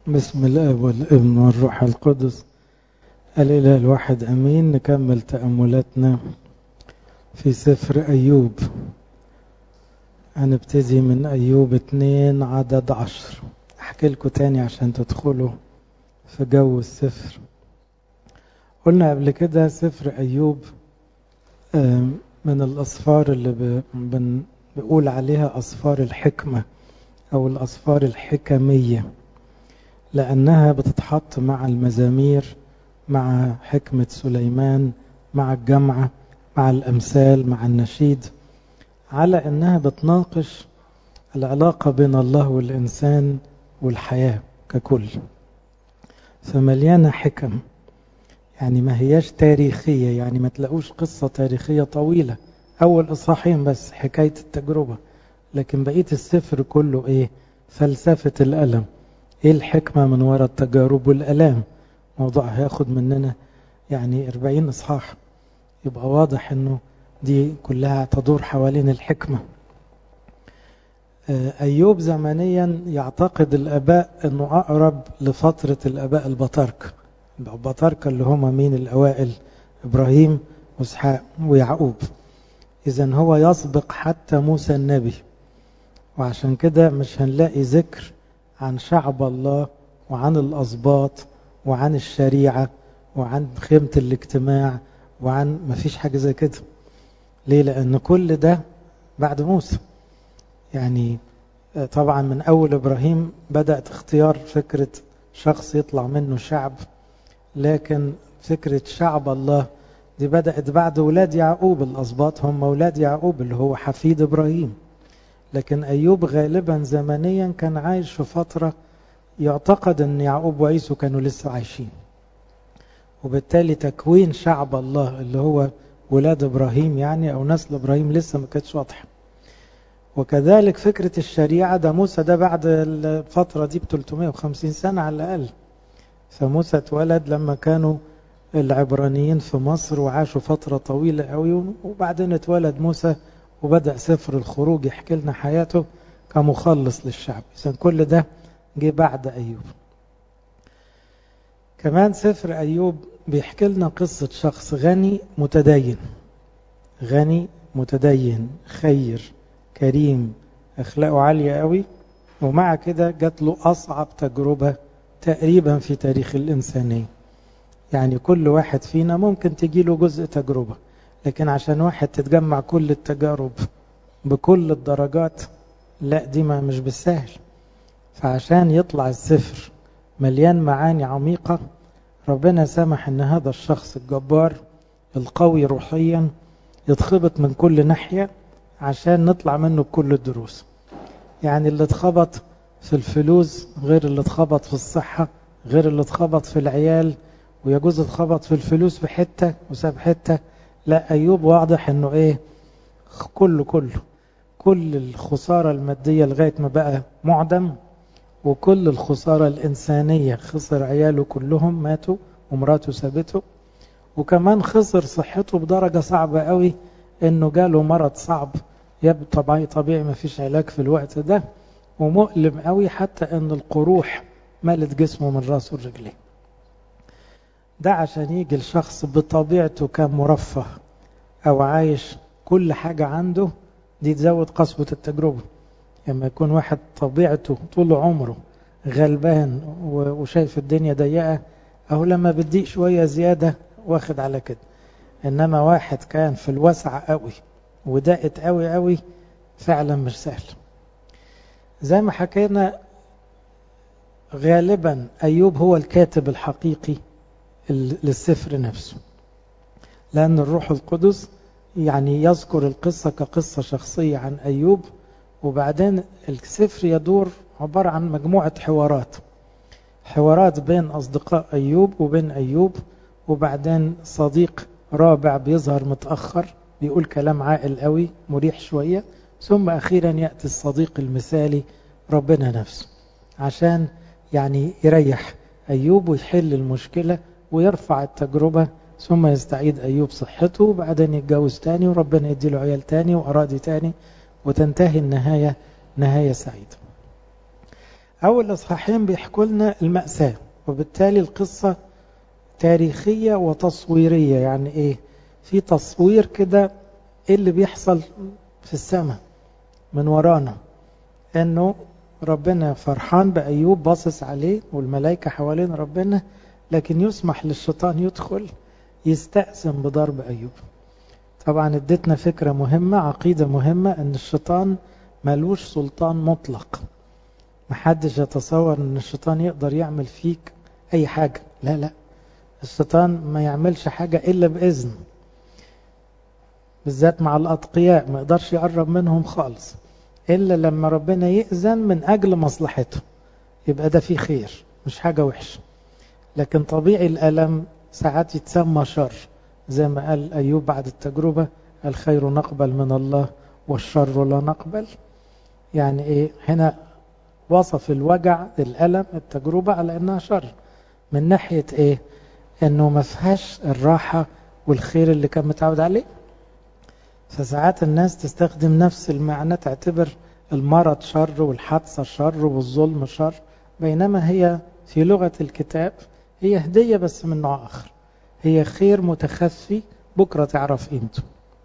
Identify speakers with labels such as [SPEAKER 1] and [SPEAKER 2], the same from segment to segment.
[SPEAKER 1] بسم الاب والابن والروح القدس الاله الواحد امين نكمل تاملاتنا في سفر ايوب هنبتدي من ايوب اتنين عدد عشر احكي لكم تاني عشان تدخلوا في جو السفر قلنا قبل كده سفر ايوب من الاسفار اللي بنقول عليها اسفار الحكمه او الاسفار الحكميه لأنها بتتحط مع المزامير مع حكمة سليمان مع الجمعة مع الأمثال مع النشيد على أنها بتناقش العلاقة بين الله والإنسان والحياة ككل فمليانة حكم يعني ما هياش تاريخية يعني ما تلاقوش قصة تاريخية طويلة أول إصحاحين بس حكاية التجربة لكن بقية السفر كله إيه فلسفة الألم ايه الحكمة من وراء التجارب والألام موضوع هياخد مننا يعني 40 إصحاح يبقى واضح انه دي كلها تدور حوالين الحكمة أيوب زمنيا يعتقد الآباء أنه أقرب لفترة الآباء البطاركة البطاركة اللي هم مين الأوائل إبراهيم وإسحاق ويعقوب إذا هو يسبق حتى موسى النبي وعشان كده مش هنلاقي ذكر عن شعب الله وعن الأسباط وعن الشريعة وعن خيمة الاجتماع وعن ما فيش حاجة زي كده ليه لأن كل ده بعد موسى يعني طبعا من أول إبراهيم بدأت اختيار فكرة شخص يطلع منه شعب لكن فكرة شعب الله دي بدأت بعد ولاد يعقوب الأسباط هم أولاد يعقوب اللي هو حفيد إبراهيم لكن أيوب غالبا زمنيا كان عايش في فترة يعتقد أن يعقوب وعيسو كانوا لسه عايشين وبالتالي تكوين شعب الله اللي هو ولاد إبراهيم يعني أو نسل إبراهيم لسه ما كانتش واضحة وكذلك فكرة الشريعة ده موسى ده بعد الفترة دي ب 350 سنة على الأقل فموسى اتولد لما كانوا العبرانيين في مصر وعاشوا فترة طويلة قوي وبعدين اتولد موسى وبدأ سفر الخروج يحكي لنا حياته كمخلص للشعب إذا كل ده جه بعد أيوب كمان سفر أيوب بيحكي لنا قصة شخص غني متدين غني متدين خير كريم أخلاقه عالية قوي ومع كده جات له أصعب تجربة تقريبا في تاريخ الإنسانية يعني كل واحد فينا ممكن تجي له جزء تجربة لكن عشان واحد تتجمع كل التجارب بكل الدرجات لا دي ما مش بالسهل فعشان يطلع السفر مليان معاني عميقة ربنا سمح ان هذا الشخص الجبار القوي روحيا يتخبط من كل ناحية عشان نطلع منه بكل الدروس يعني اللي اتخبط في الفلوس غير اللي اتخبط في الصحة غير اللي اتخبط في العيال ويجوز اتخبط في الفلوس في حتة وساب حتة لا أيوب واضح أنه إيه كله كله كل الخسارة المادية لغاية ما بقى معدم وكل الخسارة الإنسانية خسر عياله كلهم ماتوا ومراته سابته وكمان خسر صحته بدرجة صعبة قوي انه جاله مرض صعب يبدو طبيعي طبيعي ما فيش علاج في الوقت ده ومؤلم قوي حتى ان القروح ملت جسمه من راسه لرجليه ده عشان يجي الشخص بطبيعته كان مرفه او عايش كل حاجة عنده دي تزود قسوة التجربة لما يكون واحد طبيعته طول عمره غلبان وشايف الدنيا ضيقة أو لما بتضيق شوية زيادة واخد على كده إنما واحد كان في الوسع قوي وضاقت قوي قوي فعلا مش سهل زي ما حكينا غالبا أيوب هو الكاتب الحقيقي للسفر نفسه لأن الروح القدس يعني يذكر القصة كقصة شخصية عن أيوب وبعدين السفر يدور عبارة عن مجموعة حوارات حوارات بين أصدقاء أيوب وبين أيوب وبعدين صديق رابع بيظهر متأخر بيقول كلام عاقل قوي مريح شوية ثم أخيرا يأتي الصديق المثالي ربنا نفسه عشان يعني يريح أيوب ويحل المشكلة ويرفع التجربة ثم يستعيد أيوب صحته وبعدين يتجوز تاني وربنا يديله عيال تاني وأراضي تاني وتنتهي النهاية نهاية سعيدة أول إصحاحين بيحكوا لنا المأساة وبالتالي القصة تاريخية وتصويرية يعني إيه في تصوير كده إيه اللي بيحصل في السماء من ورانا إنه ربنا فرحان بأيوب باصص عليه والملائكة حوالين ربنا لكن يسمح للشيطان يدخل يستأذن بضرب أيوب طبعا ادتنا فكرة مهمة عقيدة مهمة ان الشيطان ملوش سلطان مطلق محدش يتصور ان الشيطان يقدر يعمل فيك اي حاجة لا لا الشيطان ما يعملش حاجة الا باذن بالذات مع الاتقياء ما يقدرش يقرب منهم خالص الا لما ربنا يأذن من اجل مصلحته يبقى ده فيه خير مش حاجة وحشة لكن طبيعي الألم ساعات يتسمى شر زي ما قال أيوب بعد التجربة الخير نقبل من الله والشر لا نقبل يعني إيه هنا وصف الوجع الألم التجربة على أنها شر من ناحية إيه أنه ما فيهاش الراحة والخير اللي كان متعود عليه فساعات الناس تستخدم نفس المعنى تعتبر المرض شر والحادثة شر والظلم شر بينما هي في لغة الكتاب هي هدية بس من نوع آخر هي خير متخفي بكرة تعرف قيمته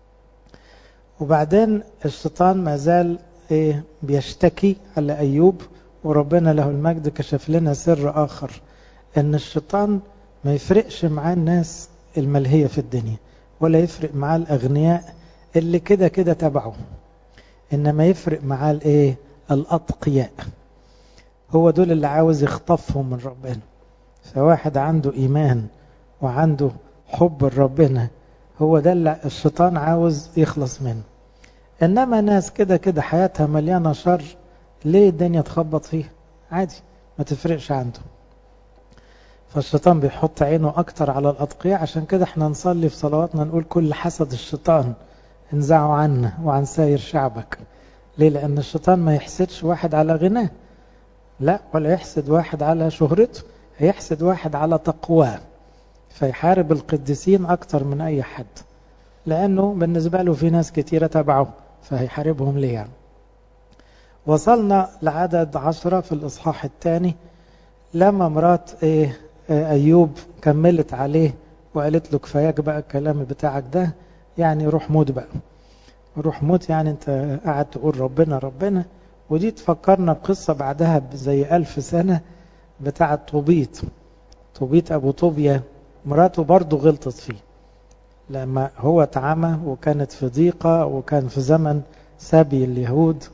[SPEAKER 1] وبعدين الشيطان ما زال إيه بيشتكي على أيوب وربنا له المجد كشف لنا سر آخر أن الشيطان ما يفرقش معاه الناس الملهية في الدنيا ولا يفرق معاه الأغنياء اللي كده كده تبعه إنما يفرق معاه الإيه الأتقياء هو دول اللي عاوز يخطفهم من ربنا فواحد عنده إيمان وعنده حب لربنا هو ده اللي الشيطان عاوز يخلص منه إنما ناس كده كده حياتها مليانة شر ليه الدنيا تخبط فيها عادي ما تفرقش عنده فالشيطان بيحط عينه أكتر على الأتقياء عشان كده احنا نصلي في صلواتنا نقول كل حسد الشيطان انزعوا عنا وعن ساير شعبك ليه لأن الشيطان ما يحسدش واحد على غناه لا ولا يحسد واحد على شهرته هيحسد واحد على تقواه فيحارب القديسين أكتر من أي حد لأنه بالنسبة له في ناس كتيرة تبعه فهيحاربهم ليه يعني وصلنا لعدد عشرة في الإصحاح الثاني لما مرات إيه أيوب كملت عليه وقالت له كفاياك بقى الكلام بتاعك ده يعني روح موت بقى روح موت يعني انت قاعد تقول ربنا ربنا ودي تفكرنا بقصة بعدها زي ألف سنة بتاعة طوبيت طوبيت أبو طوبيا مراته برضه غلطت فيه لما هو اتعمى وكانت في ضيقة وكان في زمن سبي اليهود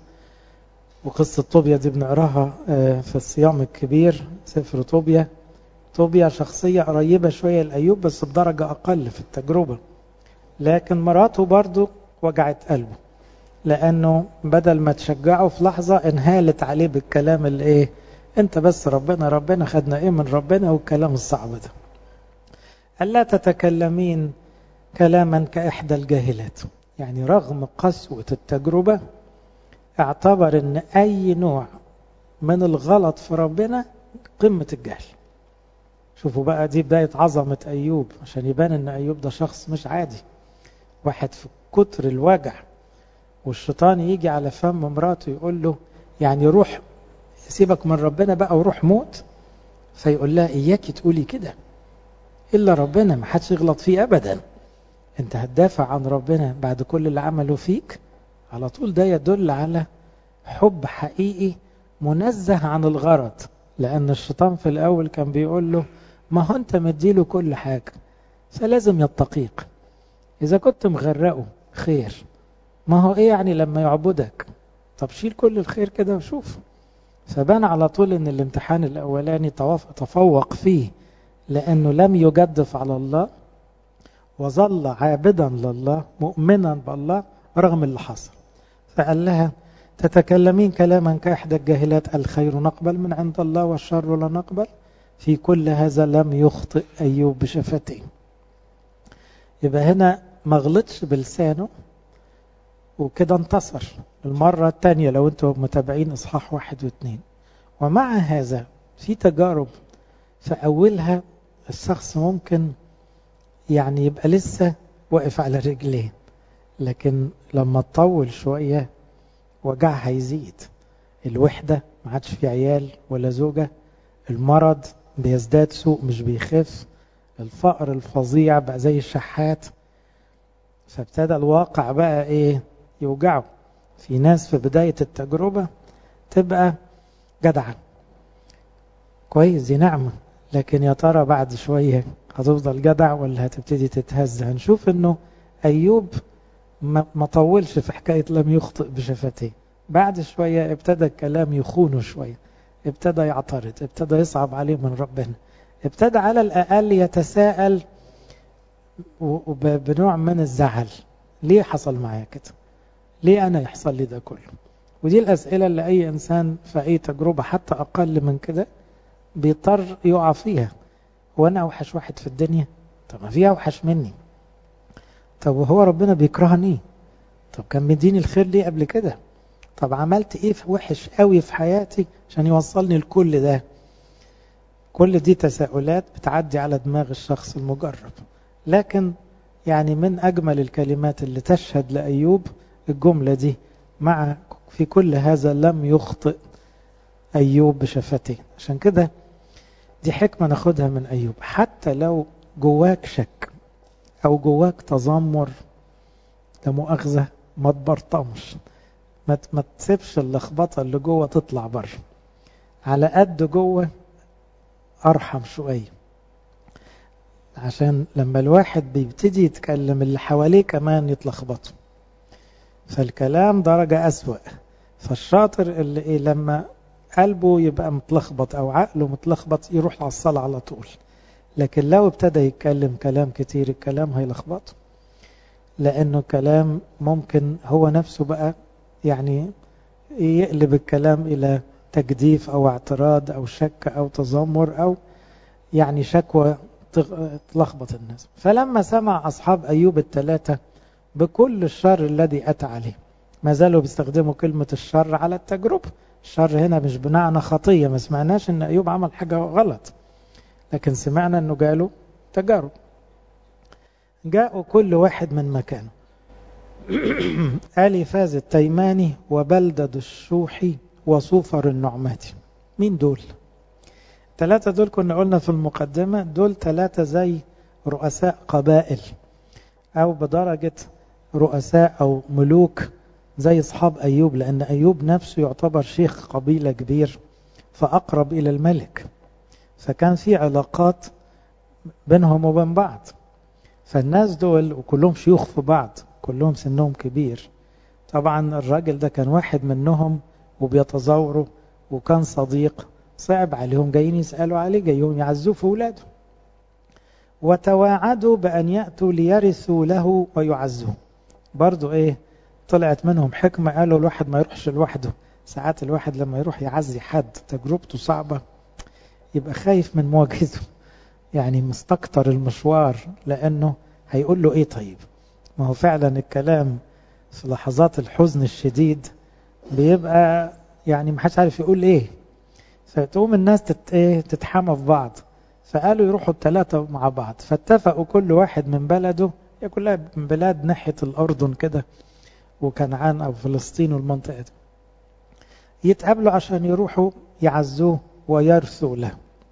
[SPEAKER 1] وقصة طوبيا دي بنقراها في الصيام الكبير سفر طوبيا طوبيا شخصية قريبة شوية لأيوب بس بدرجة أقل في التجربة لكن مراته برضه وجعت قلبه لأنه بدل ما تشجعه في لحظة انهالت عليه بالكلام اللي ايه انت بس ربنا ربنا خدنا ايه من ربنا والكلام الصعب ده ألا تتكلمين كلاما كإحدى الجاهلات يعني رغم قسوة التجربة اعتبر ان اي نوع من الغلط في ربنا قمة الجهل شوفوا بقى دي بداية عظمة أيوب عشان يبان ان أيوب ده شخص مش عادي واحد في كتر الوجع والشيطان يجي على فم مراته يقول له يعني روح سيبك من ربنا بقى وروح موت فيقول لها إياكي تقولي كده إلا ربنا ما حدش يغلط فيه أبدا أنت هتدافع عن ربنا بعد كل اللي عمله فيك على طول ده يدل على حب حقيقي منزه عن الغرض لأن الشيطان في الأول كان بيقول له ما هو أنت مديله كل حاجة فلازم يتقيق إذا كنت مغرقه خير ما هو إيه يعني لما يعبدك طب شيل كل الخير كده وشوف فبان على طول ان الامتحان الاولاني تفوق فيه لانه لم يجدف على الله وظل عابدا لله مؤمنا بالله رغم اللي حصل فقال لها تتكلمين كلاما كاحدى الجاهلات الخير نقبل من عند الله والشر لا نقبل في كل هذا لم يخطئ ايوب بشفتيه يبقى هنا ما غلطش بلسانه وكده انتصر المرة الثانية لو انتم متابعين اصحاح واحد واثنين ومع هذا في تجارب في أولها الشخص ممكن يعني يبقى لسه واقف على رجليه لكن لما تطول شوية وجعها يزيد الوحدة ما عادش في عيال ولا زوجة المرض بيزداد سوء مش بيخف الفقر الفظيع بقى زي الشحات فابتدى الواقع بقى ايه يوجعه في ناس في بداية التجربة تبقى جدعة كويس دي نعمة لكن يا ترى بعد شوية هتفضل جدع ولا هتبتدي تتهز هنشوف انه ايوب ما طولش في حكاية لم يخطئ بشفتيه بعد شوية ابتدى الكلام يخونه شوية ابتدى يعترض ابتدى يصعب عليه من ربنا ابتدى على الأقل يتساءل بنوع من الزعل ليه حصل معايا كده ليه أنا يحصل لي ده كله ودي الأسئلة اللي أي إنسان في أي تجربة حتى أقل من كده بيضطر يقع فيها وأنا أوحش واحد في الدنيا طب ما في أوحش مني طب وهو ربنا بيكرهني طب كان مديني الخير ليه قبل كده طب عملت ايه في وحش قوي في حياتي عشان يوصلني لكل ده كل دي تساؤلات بتعدي على دماغ الشخص المجرب لكن يعني من أجمل الكلمات اللي تشهد لأيوب الجملة دي مع في كل هذا لم يخطئ أيوب بشفتيه عشان كده دي حكمة ناخدها من أيوب حتى لو جواك شك أو جواك تذمر لا مؤاخذة ما تبرطمش ما تسيبش اللخبطة اللي جوه تطلع بره على قد جوه أرحم شوية عشان لما الواحد بيبتدي يتكلم اللي حواليه كمان يتلخبطوا فالكلام درجة أسوأ فالشاطر اللي إيه لما قلبه يبقى متلخبط أو عقله متلخبط يروح على الصلاة على طول لكن لو ابتدى يتكلم كلام كتير الكلام هيلخبطه لأنه كلام ممكن هو نفسه بقى يعني يقلب الكلام إلى تجديف أو اعتراض أو شك أو تذمر أو يعني شكوى تلخبط الناس فلما سمع أصحاب أيوب الثلاثة بكل الشر الذي أتى عليه ما زالوا بيستخدموا كلمة الشر على التجربة الشر هنا مش بمعنى خطية ما سمعناش ان أيوب عمل حاجة غلط لكن سمعنا انه جاله تجارب جاءوا كل واحد من مكانه آلي فاز التيماني وبلدد الشوحي وصوفر النعماتي مين دول ثلاثة دول كنا قلنا في المقدمة دول ثلاثة زي رؤساء قبائل أو بدرجة رؤساء أو ملوك زي أصحاب أيوب لأن أيوب نفسه يعتبر شيخ قبيلة كبير فأقرب إلى الملك فكان في علاقات بينهم وبين بعض فالناس دول وكلهم شيوخ في بعض كلهم سنهم كبير طبعا الراجل ده كان واحد منهم وبيتزاوروا وكان صديق صعب عليهم جايين يسألوا عليه جايين يعزوه في ولاده وتواعدوا بأن يأتوا ليرثوا له ويعزوه برضو ايه طلعت منهم حكمة قالوا الواحد ما يروحش لوحده ساعات الواحد لما يروح يعزي حد تجربته صعبة يبقى خايف من مواجهته يعني مستكتر المشوار لأنه هيقول له ايه طيب ما هو فعلا الكلام في لحظات الحزن الشديد بيبقى يعني ما حدش عارف يقول ايه فتقوم الناس تت ايه تتحمى في بعض فقالوا يروحوا الثلاثة مع بعض فاتفقوا كل واحد من بلده هي كلها من بلاد ناحية الأردن كده وكنعان أو فلسطين والمنطقة دي يتقابلوا عشان يروحوا يعزوه ويرثوا له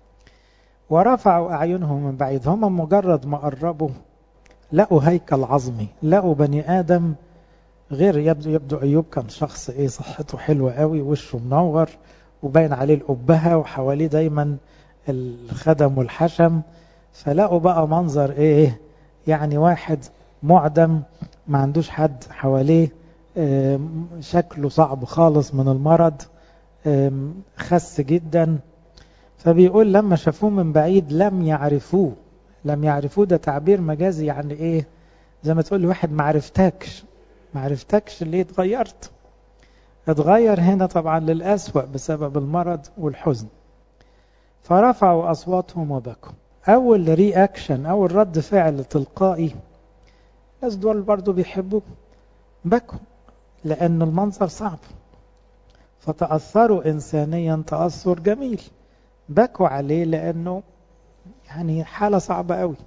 [SPEAKER 1] ورفعوا أعينهم من بعيد هم مجرد ما قربوا لقوا هيكل عظمي لقوا بني آدم غير يبدو يبدو أيوب كان شخص إيه صحته حلوة قوي وشه منور وباين عليه الأبهة وحواليه دايما الخدم والحشم فلقوا بقى منظر إيه يعني واحد معدم ما عندوش حد حواليه شكله صعب خالص من المرض خس جدا فبيقول لما شافوه من بعيد لم يعرفوه لم يعرفوه ده تعبير مجازي يعني ايه زي ما تقول واحد ما عرفتكش ما عرفتكش ليه اتغيرت اتغير هنا طبعا للأسوأ بسبب المرض والحزن فرفعوا أصواتهم وبكوا أول رياكشن أول رد فعل تلقائي الناس دول برضو بيحبوا بكوا لأن المنظر صعب فتأثروا إنسانيا تأثر جميل بكوا عليه لأنه يعني حالة صعبة قوي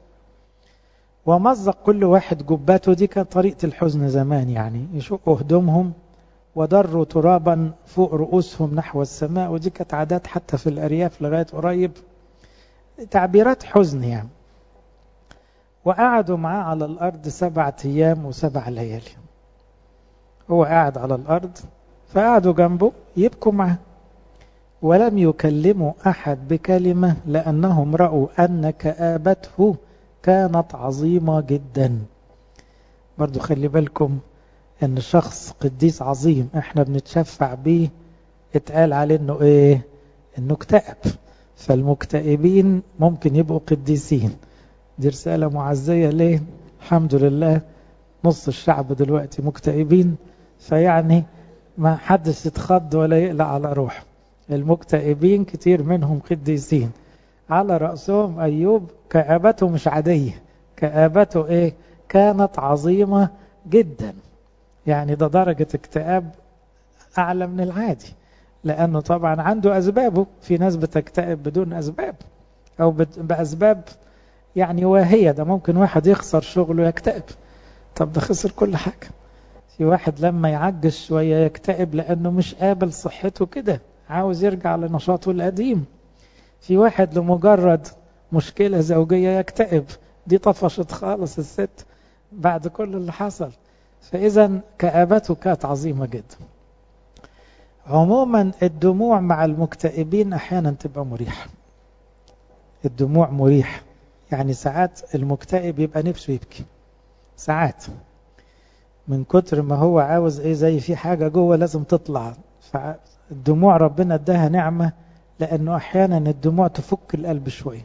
[SPEAKER 1] ومزق كل واحد جباته دي كانت طريقة الحزن زمان يعني يشقوا هدومهم ودروا ترابا فوق رؤوسهم نحو السماء ودي كانت عادات حتى في الأرياف لغاية قريب تعبيرات حزن يعني وقعدوا معاه على الأرض سبعة أيام وسبع ليالي هو قاعد على الأرض فقعدوا جنبه يبكوا معاه ولم يكلموا أحد بكلمة لأنهم رأوا أن كآبته كانت عظيمة جدا برضو خلي بالكم أن شخص قديس عظيم احنا بنتشفع بيه اتقال عليه انه ايه انه اكتئب فالمكتئبين ممكن يبقوا قديسين دي رسالة معزية ليه الحمد لله نص الشعب دلوقتي مكتئبين فيعني ما حدش يتخض ولا يقلق على روحه المكتئبين كتير منهم قديسين على رأسهم أيوب كآبته مش عادية كآبته إيه كانت عظيمة جدا يعني ده درجة اكتئاب أعلى من العادي لأنه طبعا عنده أسبابه في ناس بتكتئب بدون أسباب أو بأسباب يعني واهية ده ممكن واحد يخسر شغله يكتئب طب ده خسر كل حاجة في واحد لما يعجز شوية يكتئب لأنه مش قابل صحته كده عاوز يرجع لنشاطه القديم في واحد لمجرد مشكلة زوجية يكتئب دي طفشت خالص الست بعد كل اللي حصل فإذا كآبته كانت عظيمة جدا عموما الدموع مع المكتئبين أحيانا تبقى مريحة الدموع مريح يعني ساعات المكتئب يبقى نفسه يبكي ساعات من كتر ما هو عاوز ايه زي في حاجة جوه لازم تطلع فالدموع ربنا اداها نعمة لأنه أحيانا الدموع تفك القلب شوية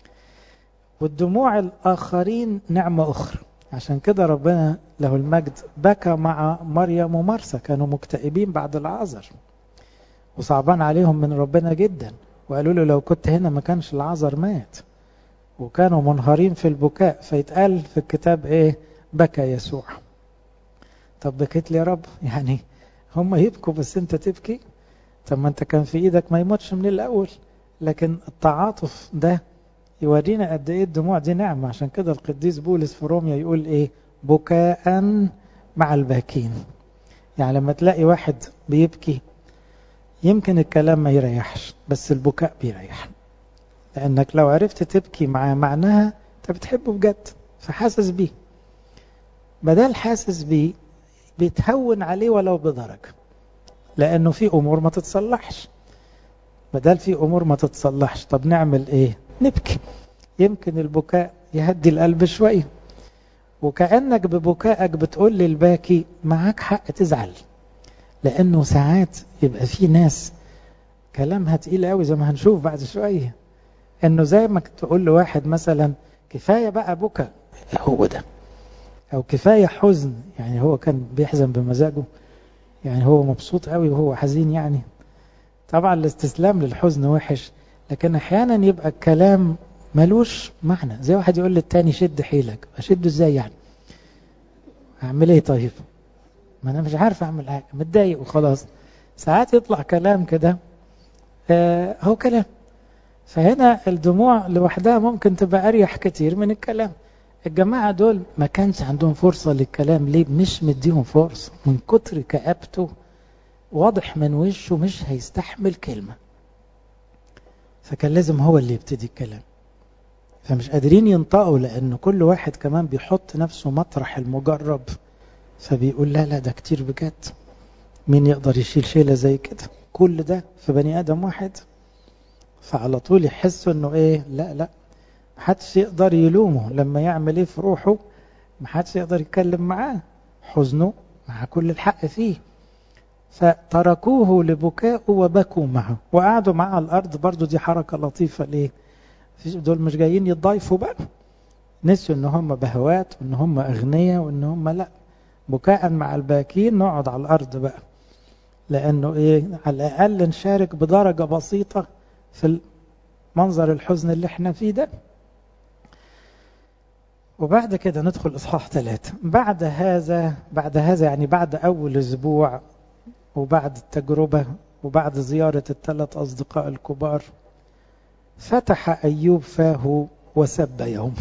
[SPEAKER 1] والدموع الآخرين نعمة أخرى عشان كده ربنا له المجد بكى مع مريم ومرسى كانوا مكتئبين بعد العذر وصعبان عليهم من ربنا جدا وقالوا له لو كنت هنا ما كانش العذر مات وكانوا منهارين في البكاء فيتقال في الكتاب ايه بكى يسوع طب بكيت لي يا رب يعني هم يبكوا بس انت تبكي طب ما انت كان في ايدك ما يموتش من الاول لكن التعاطف ده يورينا قد ايه الدموع دي نعمة عشان كده القديس بولس في روميا يقول ايه بكاء مع الباكين يعني لما تلاقي واحد بيبكي يمكن الكلام ما يريحش بس البكاء بيريح لانك لو عرفت تبكي معاه معناها انت بتحبه بجد فحاسس بيه بدل حاسس بيه بيتهون عليه ولو بدرجة لانه في امور ما تتصلحش بدل في امور ما تتصلحش طب نعمل ايه نبكي يمكن البكاء يهدي القلب شوية وكأنك ببكائك بتقول للباكي معاك حق تزعل لأنه ساعات يبقى في ناس كلامها تقيل قوي زي ما هنشوف بعد شوية انه زي ما تقول لواحد مثلا كفاية بقى بكى هو ده او كفاية حزن يعني هو كان بيحزن بمزاجه يعني هو مبسوط قوي وهو حزين يعني طبعا الاستسلام للحزن وحش لكن احيانا يبقى الكلام ملوش معنى زي واحد يقول للتاني شد حيلك اشده ازاي يعني اعمل ايه طيب ما انا مش عارف اعمل حاجه متضايق وخلاص ساعات يطلع كلام كده آه هو كلام فهنا الدموع لوحدها ممكن تبقى اريح كتير من الكلام الجماعة دول ما كانش عندهم فرصة للكلام ليه مش مديهم فرصة من كتر كآبته واضح من وشه مش هيستحمل كلمة فكان لازم هو اللي يبتدي الكلام فمش قادرين ينطقوا لأن كل واحد كمان بيحط نفسه مطرح المجرب فبيقول لا لا ده كتير بجد مين يقدر يشيل شيلة زي كده كل ده في بني آدم واحد فعلى طول يحسوا انه ايه لا لا محدش يقدر يلومه لما يعمل ايه في روحه محدش يقدر يتكلم معاه حزنه مع كل الحق فيه فتركوه لبكائه وبكوا معه وقعدوا معه على الارض برضو دي حركة لطيفة ليه دول مش جايين يتضايفوا بقى نسوا ان هم بهوات وان هم اغنياء وان هم لا بكاء مع الباكين نقعد على الارض بقى لانه ايه على الاقل نشارك بدرجة بسيطة في منظر الحزن اللي احنا فيه ده وبعد كده ندخل اصحاح ثلاثة بعد هذا بعد هذا يعني بعد اول اسبوع وبعد التجربة وبعد زيارة الثلاث اصدقاء الكبار فتح ايوب فاه وسب يومه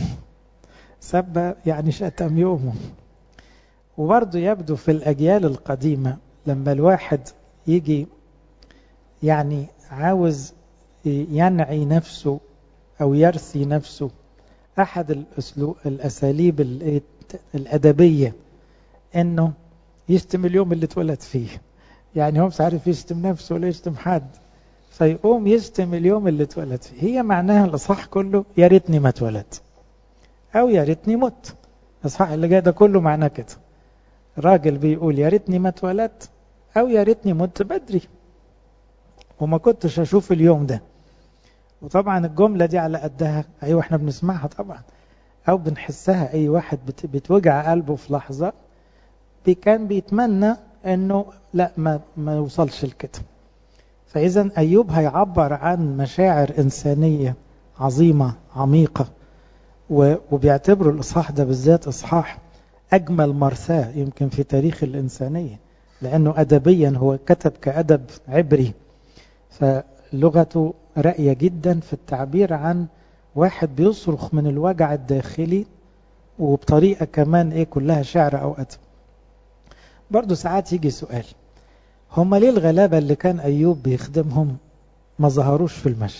[SPEAKER 1] سب يعني شتم يومه وبرضه يبدو في الاجيال القديمة لما الواحد يجي يعني عاوز ينعي نفسه أو يرثي نفسه أحد الأسلوب الأساليب الأدبية إنه يشتم اليوم اللي اتولد فيه يعني هو مش عارف يشتم نفسه ولا يشتم حد فيقوم يشتم اليوم اللي اتولد فيه هي معناها الإصحاح كله يا ريتني ما اتولدت أو يا ريتني مت الإصحاح اللي جاي ده كله معناه كده راجل بيقول يا ريتني ما اتولدت أو يا ريتني مت بدري وما كنتش أشوف اليوم ده وطبعا الجملة دي على قدها أيوة احنا بنسمعها طبعا أو بنحسها أي واحد بتوجع قلبه في لحظة بي كان بيتمنى أنه لا ما, ما يوصلش لكده فإذا أيوب هيعبر عن مشاعر إنسانية عظيمة عميقة وبيعتبروا الإصحاح ده بالذات إصحاح أجمل مرثاة يمكن في تاريخ الإنسانية لأنه أدبيا هو كتب كأدب عبري فلغته رأية جدا في التعبير عن واحد بيصرخ من الوجع الداخلي وبطريقة كمان إيه كلها شعر أو أدب برضو ساعات يجي سؤال هم ليه الغلابة اللي كان أيوب بيخدمهم ما ظهروش في المشهد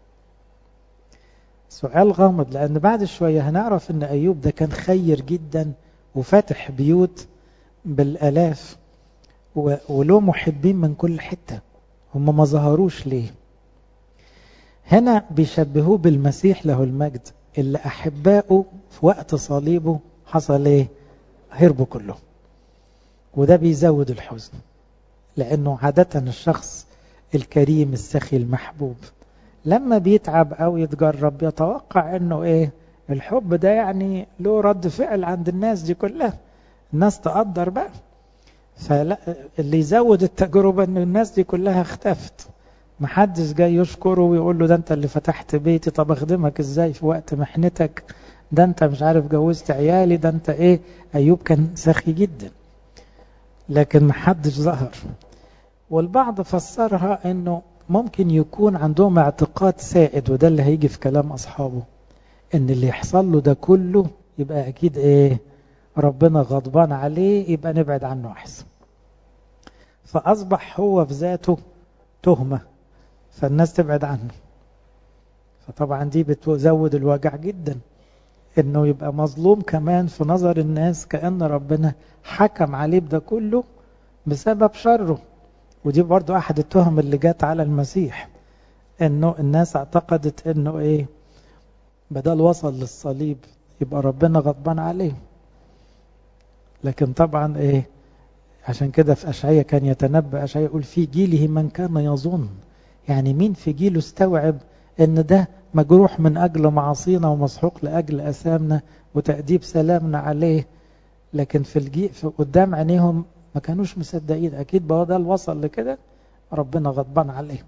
[SPEAKER 1] سؤال غامض لأن بعد شوية هنعرف أن أيوب ده كان خير جدا وفاتح بيوت بالألاف وله محبين من كل حتة هم ما ظهروش ليه هنا بيشبهوه بالمسيح له المجد اللي أحبائه في وقت صليبه حصل ايه هربوا كلهم وده بيزود الحزن لأنه عادة الشخص الكريم السخي المحبوب لما بيتعب أو يتجرب يتوقع أنه إيه الحب ده يعني له رد فعل عند الناس دي كلها الناس تقدر بقى فلا اللي يزود التجربة أن الناس دي كلها اختفت محدش جاي يشكره ويقول له ده انت اللي فتحت بيتي طب اخدمك ازاي في وقت محنتك ده انت مش عارف جوزت عيالي ده انت ايه ايوب كان سخي جدا لكن محدش ظهر والبعض فسرها انه ممكن يكون عندهم اعتقاد سائد وده اللي هيجي في كلام اصحابه ان اللي يحصل له ده كله يبقى اكيد ايه ربنا غضبان عليه يبقى نبعد عنه احسن فاصبح هو في ذاته تهمه فالناس تبعد عنه فطبعا دي بتزود الوجع جدا انه يبقى مظلوم كمان في نظر الناس كأن ربنا حكم عليه بده كله بسبب شره ودي برضو احد التهم اللي جات على المسيح انه الناس اعتقدت انه ايه بدل وصل للصليب يبقى ربنا غضبان عليه لكن طبعا ايه عشان كده في اشعياء كان يتنبأ اشعياء يقول في جيله من كان يظن يعني مين في جيله استوعب ان ده مجروح من اجل معاصينا ومسحوق لاجل اثامنا وتأديب سلامنا عليه لكن في الجي في قدام عينيهم ما كانوش مصدقين اكيد بقى ده الوصل لكده ربنا غضبان عليه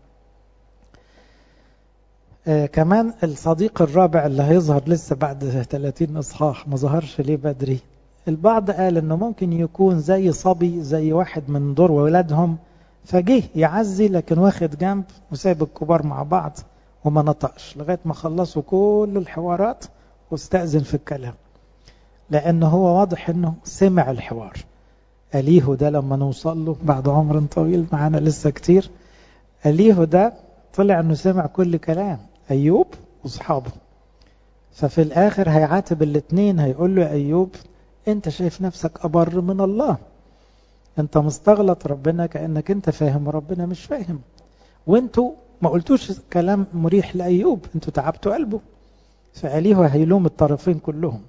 [SPEAKER 1] آه كمان الصديق الرابع اللي هيظهر لسه بعد 30 اصحاح ما ظهرش ليه بدري البعض قال انه ممكن يكون زي صبي زي واحد من دور ولادهم فجه يعزي لكن واخد جنب وسايب الكبار مع بعض وما نطقش لغاية ما خلصوا كل الحوارات واستأذن في الكلام لأنه هو واضح أنه سمع الحوار أليه ده لما نوصل له بعد عمر طويل معانا لسه كتير أليه ده طلع أنه سمع كل كلام أيوب وأصحابه ففي الآخر هيعاتب الاثنين هيقول له أيوب أنت شايف نفسك أبر من الله أنت مستغلط ربنا كأنك أنت فاهم وربنا مش فاهم وانتوا ما قلتوش كلام مريح لأيوب انتوا تعبتوا قلبه فأليه هيلوم الطرفين كلهم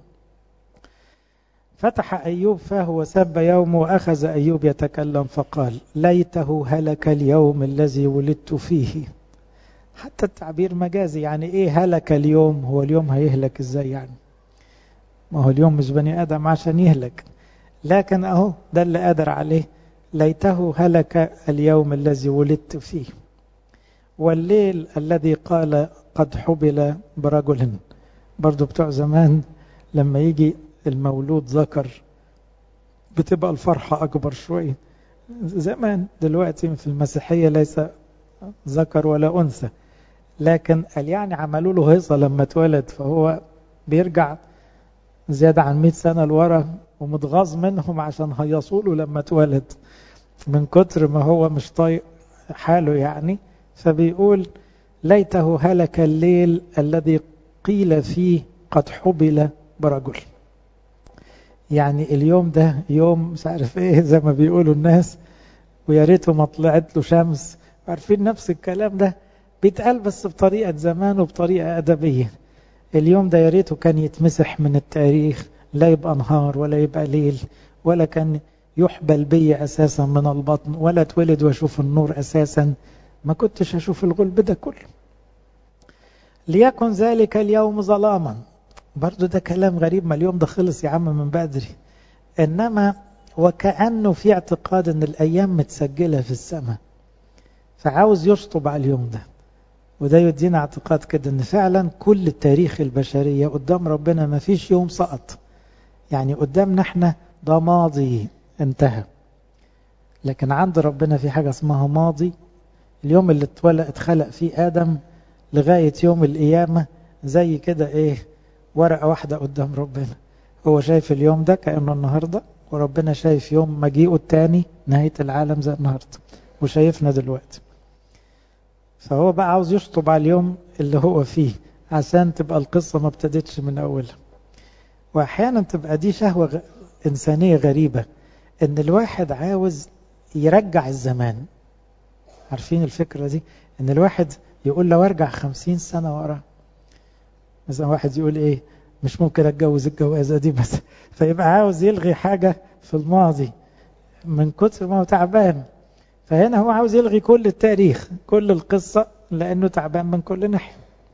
[SPEAKER 1] فتح أيوب فاه وسب يوم وأخذ أيوب يتكلم فقال ليته هلك اليوم الذي ولدت فيه حتى التعبير مجازي يعني ايه هلك اليوم هو اليوم هيهلك ازاي يعني ما هو اليوم مش بني آدم عشان يهلك لكن اهو ده اللي قادر عليه ليته هلك اليوم الذي ولدت فيه والليل الذي قال قد حبل برجل برضو بتوع زمان لما يجي المولود ذكر بتبقى الفرحة أكبر شوية زمان دلوقتي في المسيحية ليس ذكر ولا أنثى لكن قال يعني عملوا له هيصة لما اتولد فهو بيرجع زيادة عن 100 سنة لورا ومتغاظ منهم عشان هيصوا له لما اتولد من كتر ما هو مش طايق حاله يعني فبيقول ليته هلك الليل الذي قيل فيه قد حبل برجل يعني اليوم ده يوم مش عارف ايه زي ما بيقولوا الناس ويا ريته ما طلعت له شمس عارفين نفس الكلام ده بيتقال بس بطريقة زمان وبطريقة أدبية اليوم ده يا ريته كان يتمسح من التاريخ لا يبقى نهار ولا يبقى ليل ولا كان يحبل بي أساسا من البطن ولا اتولد واشوف النور أساسا ما كنتش أشوف الغلب ده كله ليكن ذلك اليوم ظلاما برضو ده كلام غريب ما اليوم ده خلص يا عم من بدري إنما وكأنه في اعتقاد أن الأيام متسجلة في السماء فعاوز يشطب على اليوم ده وده يدينا اعتقاد كده ان فعلا كل التاريخ البشرية قدام ربنا ما فيش يوم سقط يعني قدامنا احنا ده ماضي انتهى لكن عند ربنا في حاجة اسمها ماضي اليوم اللي اتولد اتخلق فيه آدم لغاية يوم القيامة زي كده ايه ورقة واحدة قدام ربنا هو شايف اليوم ده كأنه النهاردة وربنا شايف يوم مجيئه التاني نهاية العالم زي النهاردة وشايفنا دلوقتي فهو بقى عاوز يشطب على اليوم اللي هو فيه عشان تبقى القصة ما ابتدتش من أولها وأحيانا تبقى دي شهوة غ... إنسانية غريبة إن الواحد عاوز يرجع الزمان عارفين الفكرة دي إن الواحد يقول لو أرجع خمسين سنة ورا مثلا واحد يقول إيه مش ممكن أتجوز الجوازة دي بس فيبقى عاوز يلغي حاجة في الماضي من كتر ما هو تعبان فهنا هو عاوز يلغي كل التاريخ كل القصة لأنه تعبان من كل ناحية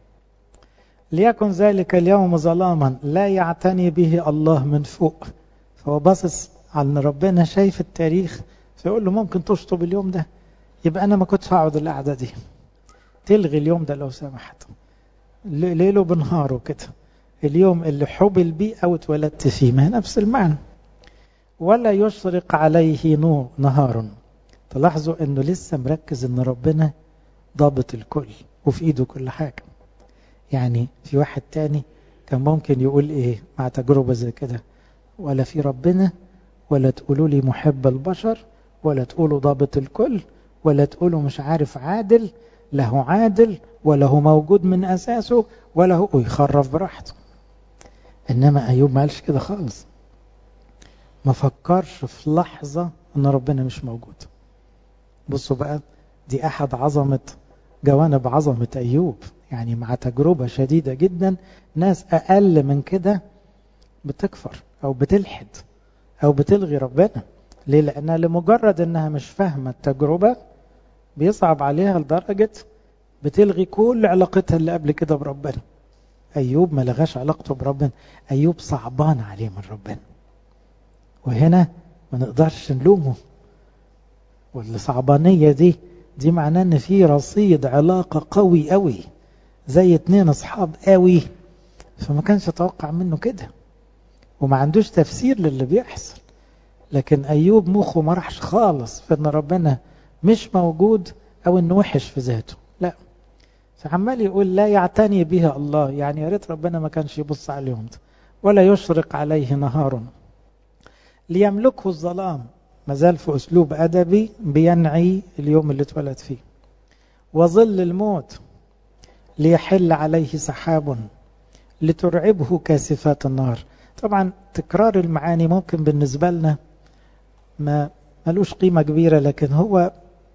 [SPEAKER 1] ليكن ذلك اليوم ظلاما لا يعتني به الله من فوق فهو باصص على ان ربنا شايف التاريخ فيقول له ممكن تشطب اليوم ده يبقى انا ما كنتش هقعد القعده دي تلغي اليوم ده لو سمحت ليله بنهاره كده اليوم اللي حبل بيه او اتولدت فيه ما نفس المعنى ولا يشرق عليه نور نهار تلاحظوا انه لسه مركز ان ربنا ضابط الكل وفي ايده كل حاجة يعني في واحد تاني كان ممكن يقول ايه مع تجربة زي كده ولا في ربنا ولا تقولوا لي محب البشر ولا تقولوا ضابط الكل ولا تقولوا مش عارف عادل له عادل ولا هو موجود من أساسه ولا هو يخرف براحته إنما أيوب ما قالش كده خالص ما فكرش في لحظة أن ربنا مش موجود بصوا بقى دي أحد عظمة جوانب عظمة أيوب يعني مع تجربة شديدة جدا ناس أقل من كده بتكفر أو بتلحد أو بتلغي ربنا ليه؟ لأنها لمجرد أنها مش فاهمة التجربة بيصعب عليها لدرجة بتلغي كل علاقتها اللي قبل كده بربنا أيوب ما لغاش علاقته بربنا أيوب صعبان عليه من ربنا وهنا ما نقدرش نلومه والصعبانية دي دي معناه ان في رصيد علاقة قوي قوي زي اتنين اصحاب قوي فما كانش اتوقع منه كده وما عندوش تفسير للي بيحصل لكن ايوب مخه ما راحش خالص في ان ربنا مش موجود او انه وحش في ذاته لا فعمال يقول لا يعتني بها الله يعني يا ريت ربنا ما كانش يبص عليهم ده ولا يشرق عليه نهار ليملكه الظلام ما زال في أسلوب أدبي بينعي اليوم اللي اتولد فيه وظل الموت ليحل عليه سحاب لترعبه كاسفات النار طبعا تكرار المعاني ممكن بالنسبة لنا ما ملوش قيمة كبيرة لكن هو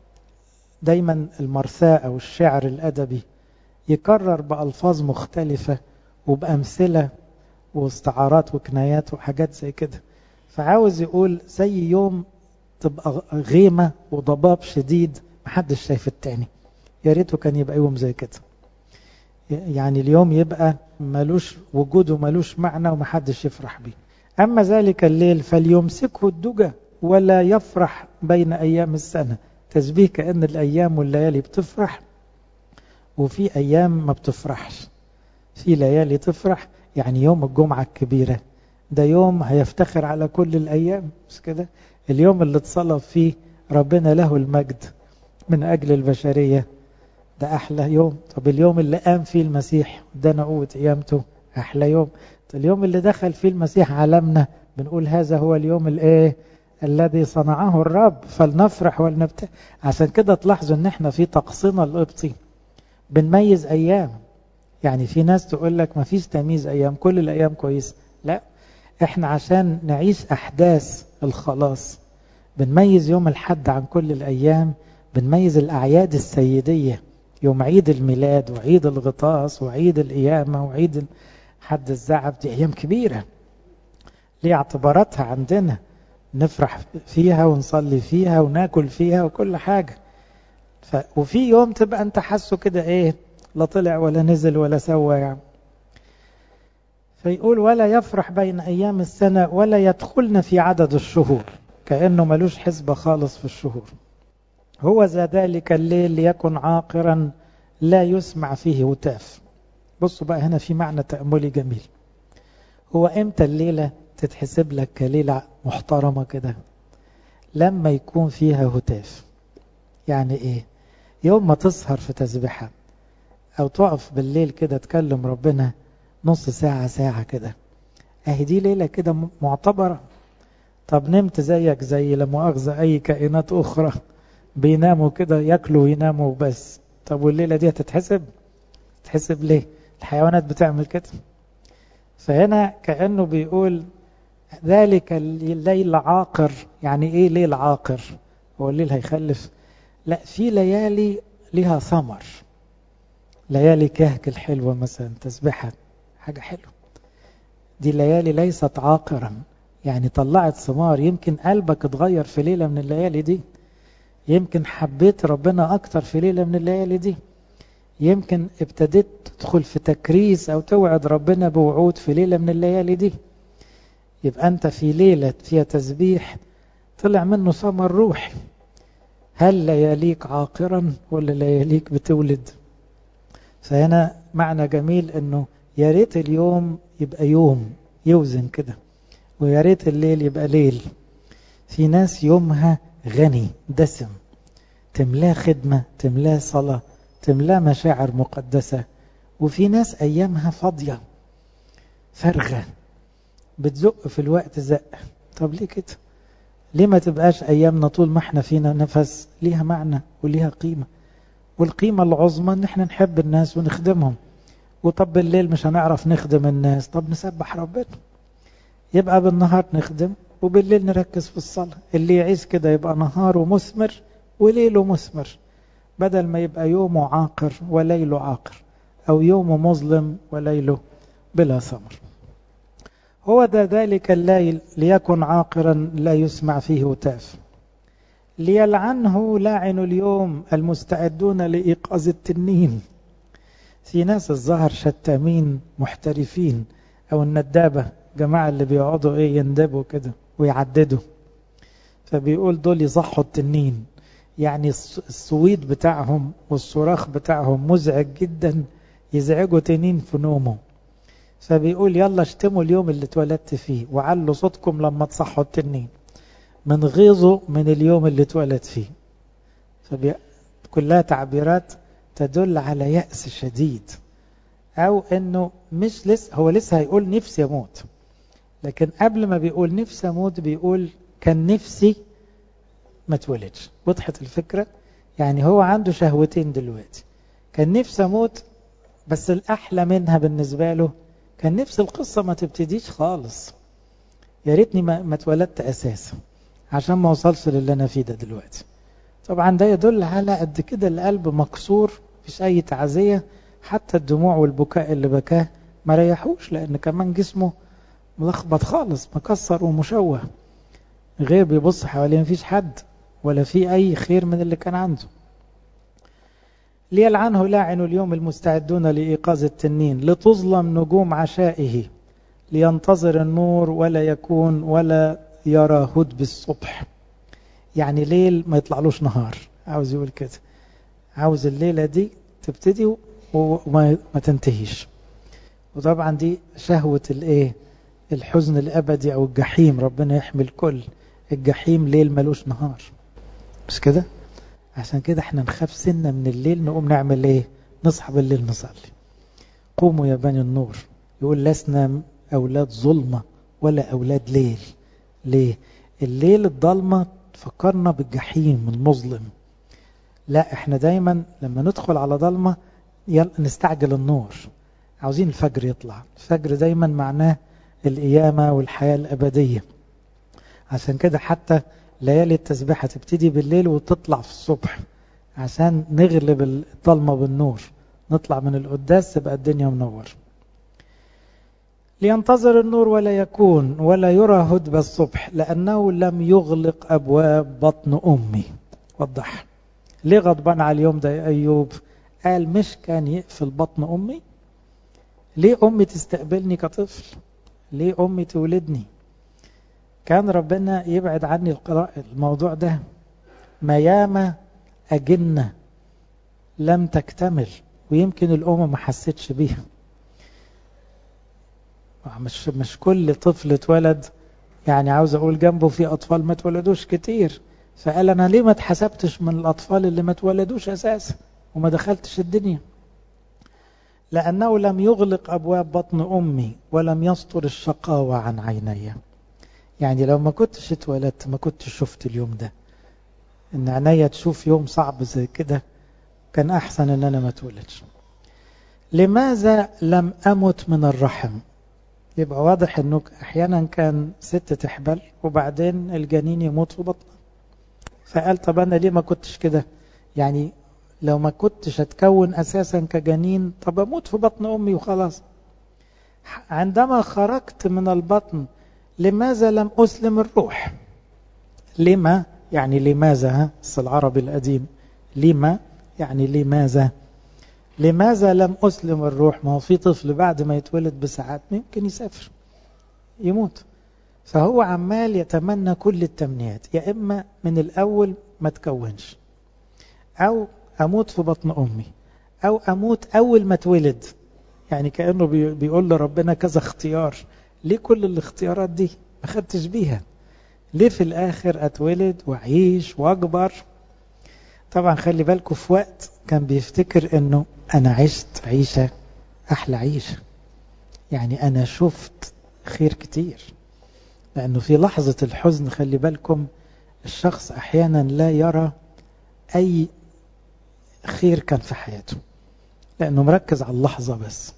[SPEAKER 1] دايما المرثاء أو الشعر الأدبي يكرر بألفاظ مختلفة وبأمثلة واستعارات وكنايات وحاجات زي كده فعاوز يقول زي يوم تبقى غيمة وضباب شديد محدش شايف التاني يا ريته كان يبقى يوم زي كده يعني اليوم يبقى ملوش وجوده ملوش معنى ومحدش يفرح بيه أما ذلك الليل فليمسكه الدجى ولا يفرح بين أيام السنة تشبيه كأن الأيام والليالي بتفرح وفي أيام ما بتفرحش في ليالي تفرح يعني يوم الجمعة الكبيرة ده يوم هيفتخر على كل الأيام مش كده اليوم اللي اتصلب فيه ربنا له المجد من أجل البشرية ده أحلى يوم طب اليوم اللي قام فيه المسيح ده قوة قيامته أحلى يوم اليوم اللي دخل فيه المسيح عالمنا بنقول هذا هو اليوم الايه الذي صنعه الرب فلنفرح ولنبتهج عشان كده تلاحظوا ان احنا في طقسنا القبطي بنميز ايام يعني في ناس تقول لك ما فيش تمييز ايام كل الايام كويس لا احنا عشان نعيش احداث الخلاص بنميز يوم الحد عن كل الايام بنميز الاعياد السيديه يوم عيد الميلاد وعيد الغطاس وعيد القيامه وعيد حد الزعف دي ايام كبيره ليه اعتباراتها عندنا نفرح فيها ونصلي فيها وناكل فيها وكل حاجة ف... وفي يوم تبقى انت حاسه كده ايه لا طلع ولا نزل ولا سوى يعني فيقول ولا يفرح بين ايام السنة ولا يدخلن في عدد الشهور كأنه ملوش حسبة خالص في الشهور هو ذا ذلك الليل ليكن عاقرا لا يسمع فيه هتاف بصوا بقى هنا في معنى تأملي جميل هو امتى الليلة تتحسب لك كليلة محترمة كده لما يكون فيها هتاف يعني ايه يوم ما تسهر في تسبيحة او تقف بالليل كده تكلم ربنا نص ساعة ساعة كده اهي دي ليلة كده معتبرة طب نمت زيك زي لا مؤاخذة اي كائنات اخرى بيناموا كده ياكلوا ويناموا بس طب والليلة دي هتتحسب تتحسب ليه الحيوانات بتعمل كده فهنا كأنه بيقول ذلك الليل عاقر يعني ايه ليل عاقر هو الليل هيخلف لا في ليالي لها ثمر ليالي كهك الحلوة مثلا تسبحة حاجة حلوة دي ليالي ليست عاقرا يعني طلعت ثمار يمكن قلبك اتغير في ليلة من الليالي دي يمكن حبيت ربنا أكتر في ليلة من الليالي دي يمكن ابتديت تدخل في تكريس أو توعد ربنا بوعود في ليلة من الليالي دي يبقى أنت في ليلة فيها تسبيح طلع منه ثمر روحي هل لياليك عاقرا ولا لياليك بتولد فهنا معنى جميل أنه يا ريت اليوم يبقى يوم يوزن كده ويا ريت الليل يبقى ليل في ناس يومها غني دسم تملاه خدمة تملاه صلاة تملاه مشاعر مقدسة وفي ناس أيامها فاضية فارغة بتزق في الوقت زق طب ليه كده ليه ما تبقاش أيامنا طول ما احنا فينا نفس ليها معنى وليها قيمة والقيمة العظمى ان احنا نحب الناس ونخدمهم وطب بالليل مش هنعرف نخدم الناس طب نسبح ربنا يبقى بالنهار نخدم وبالليل نركز في الصلاة اللي يعيش كده يبقى نهاره مثمر وليله مثمر بدل ما يبقى يومه عاقر وليله عاقر أو يومه مظلم وليله بلا ثمر هو ذا ذلك الليل ليكن عاقرا لا يسمع فيه هتاف ليلعنه لاعن اليوم المستعدون لإيقاظ التنين في ناس الظهر شتامين محترفين أو الندابة جماعة اللي بيقعدوا إيه يندبوا كده ويعددوا فبيقول دول يصحوا التنين يعني الصويت بتاعهم والصراخ بتاعهم مزعج جدا يزعجوا تنين في نومه فبيقول يلا اشتموا اليوم اللي اتولدت فيه وعلوا صوتكم لما تصحوا التنين من غيظه من اليوم اللي اتولد فيه فبي... كلها تعبيرات تدل على يأس شديد أو أنه مش لسه هو لسه هيقول نفسي أموت لكن قبل ما بيقول نفسي أموت بيقول كان نفسي ما اتولدش وضحت الفكرة يعني هو عنده شهوتين دلوقتي كان نفسي أموت بس الأحلى منها بالنسبة له كان نفس القصة ما تبتديش خالص يا ريتني ما, ما اتولدت أساسا عشان ما وصلش للي أنا فيه ده دلوقتي طبعا ده يدل على قد كده القلب مكسور مفيش أي تعزية حتى الدموع والبكاء اللي بكاه ما ريحوش لأن كمان جسمه ملخبط خالص مكسر ومشوه غير بيبص حواليه مفيش حد ولا في أي خير من اللي كان عنده ليلعنه لاعن اليوم المستعدون لإيقاظ التنين لتظلم نجوم عشائه لينتظر النور ولا يكون ولا يرى هد بالصبح يعني ليل ما يطلعلوش نهار عاوز يقول كده عاوز الليلة دي تبتدي وما تنتهيش وطبعا دي شهوة الايه الحزن الابدي او الجحيم ربنا يحمي الكل الجحيم ليل ملوش نهار مش كده عشان كده احنا نخاف سنة من الليل نقوم نعمل ايه نصحى بالليل نصلي قوموا يا بني النور يقول لسنا أولاد ظلمة ولا أولاد ليل ليه الليل الضلمة تفكرنا بالجحيم المظلم لا احنا دايما لما ندخل على ضلمة يلا نستعجل النور عاوزين الفجر يطلع الفجر دايما معناه القيامة والحياة الأبدية عشان كده حتى ليالي التسبيحة تبتدي بالليل وتطلع في الصبح عشان نغلب الظلمة بالنور نطلع من القداس تبقى الدنيا منور لينتظر النور ولا يكون ولا يرى هدب الصبح لأنه لم يغلق أبواب بطن أمي وضح ليه غضبان على اليوم ده يا أيوب قال مش كان يقفل بطن أمي ليه أمي تستقبلني كطفل ليه أمي تولدني كان ربنا يبعد عني الموضوع ده ما ياما أجنة لم تكتمل ويمكن الأم ما حستش بيها مش مش كل طفل اتولد يعني عاوز اقول جنبه في اطفال ما اتولدوش كتير فقال انا ليه ما اتحسبتش من الاطفال اللي ما اتولدوش اساسا وما دخلتش الدنيا لانه لم يغلق ابواب بطن امي ولم يستر الشقاوه عن عيني يعني لو ما كنتش اتولدت ما كنتش شفت اليوم ده ان عينيا تشوف يوم صعب زي كده كان احسن ان انا ما اتولدش لماذا لم امت من الرحم يبقى واضح انه احيانا كان ست تحبل وبعدين الجنين يموت في بطنها فقال طب انا ليه ما كنتش كده يعني لو ما كنتش اتكون اساسا كجنين طب اموت في بطن امي وخلاص عندما خرجت من البطن لماذا لم اسلم الروح لما يعني لماذا العربي القديم لما يعني لماذا لماذا لم أسلم الروح ما هو في طفل بعد ما يتولد بساعات ممكن يسافر يموت فهو عمال يتمنى كل التمنيات يا إما من الأول ما تكونش أو أموت في بطن أمي أو أموت أول ما اتولد يعني كأنه بيقول لربنا كذا اختيار ليه كل الاختيارات دي ما خدتش بيها ليه في الآخر أتولد وأعيش وأكبر طبعا خلي بالكم في وقت كان بيفتكر انه انا عشت عيشة احلى عيشة يعني انا شفت خير كتير لانه في لحظة الحزن خلي بالكم الشخص احيانا لا يرى اي خير كان في حياته لانه مركز على اللحظة بس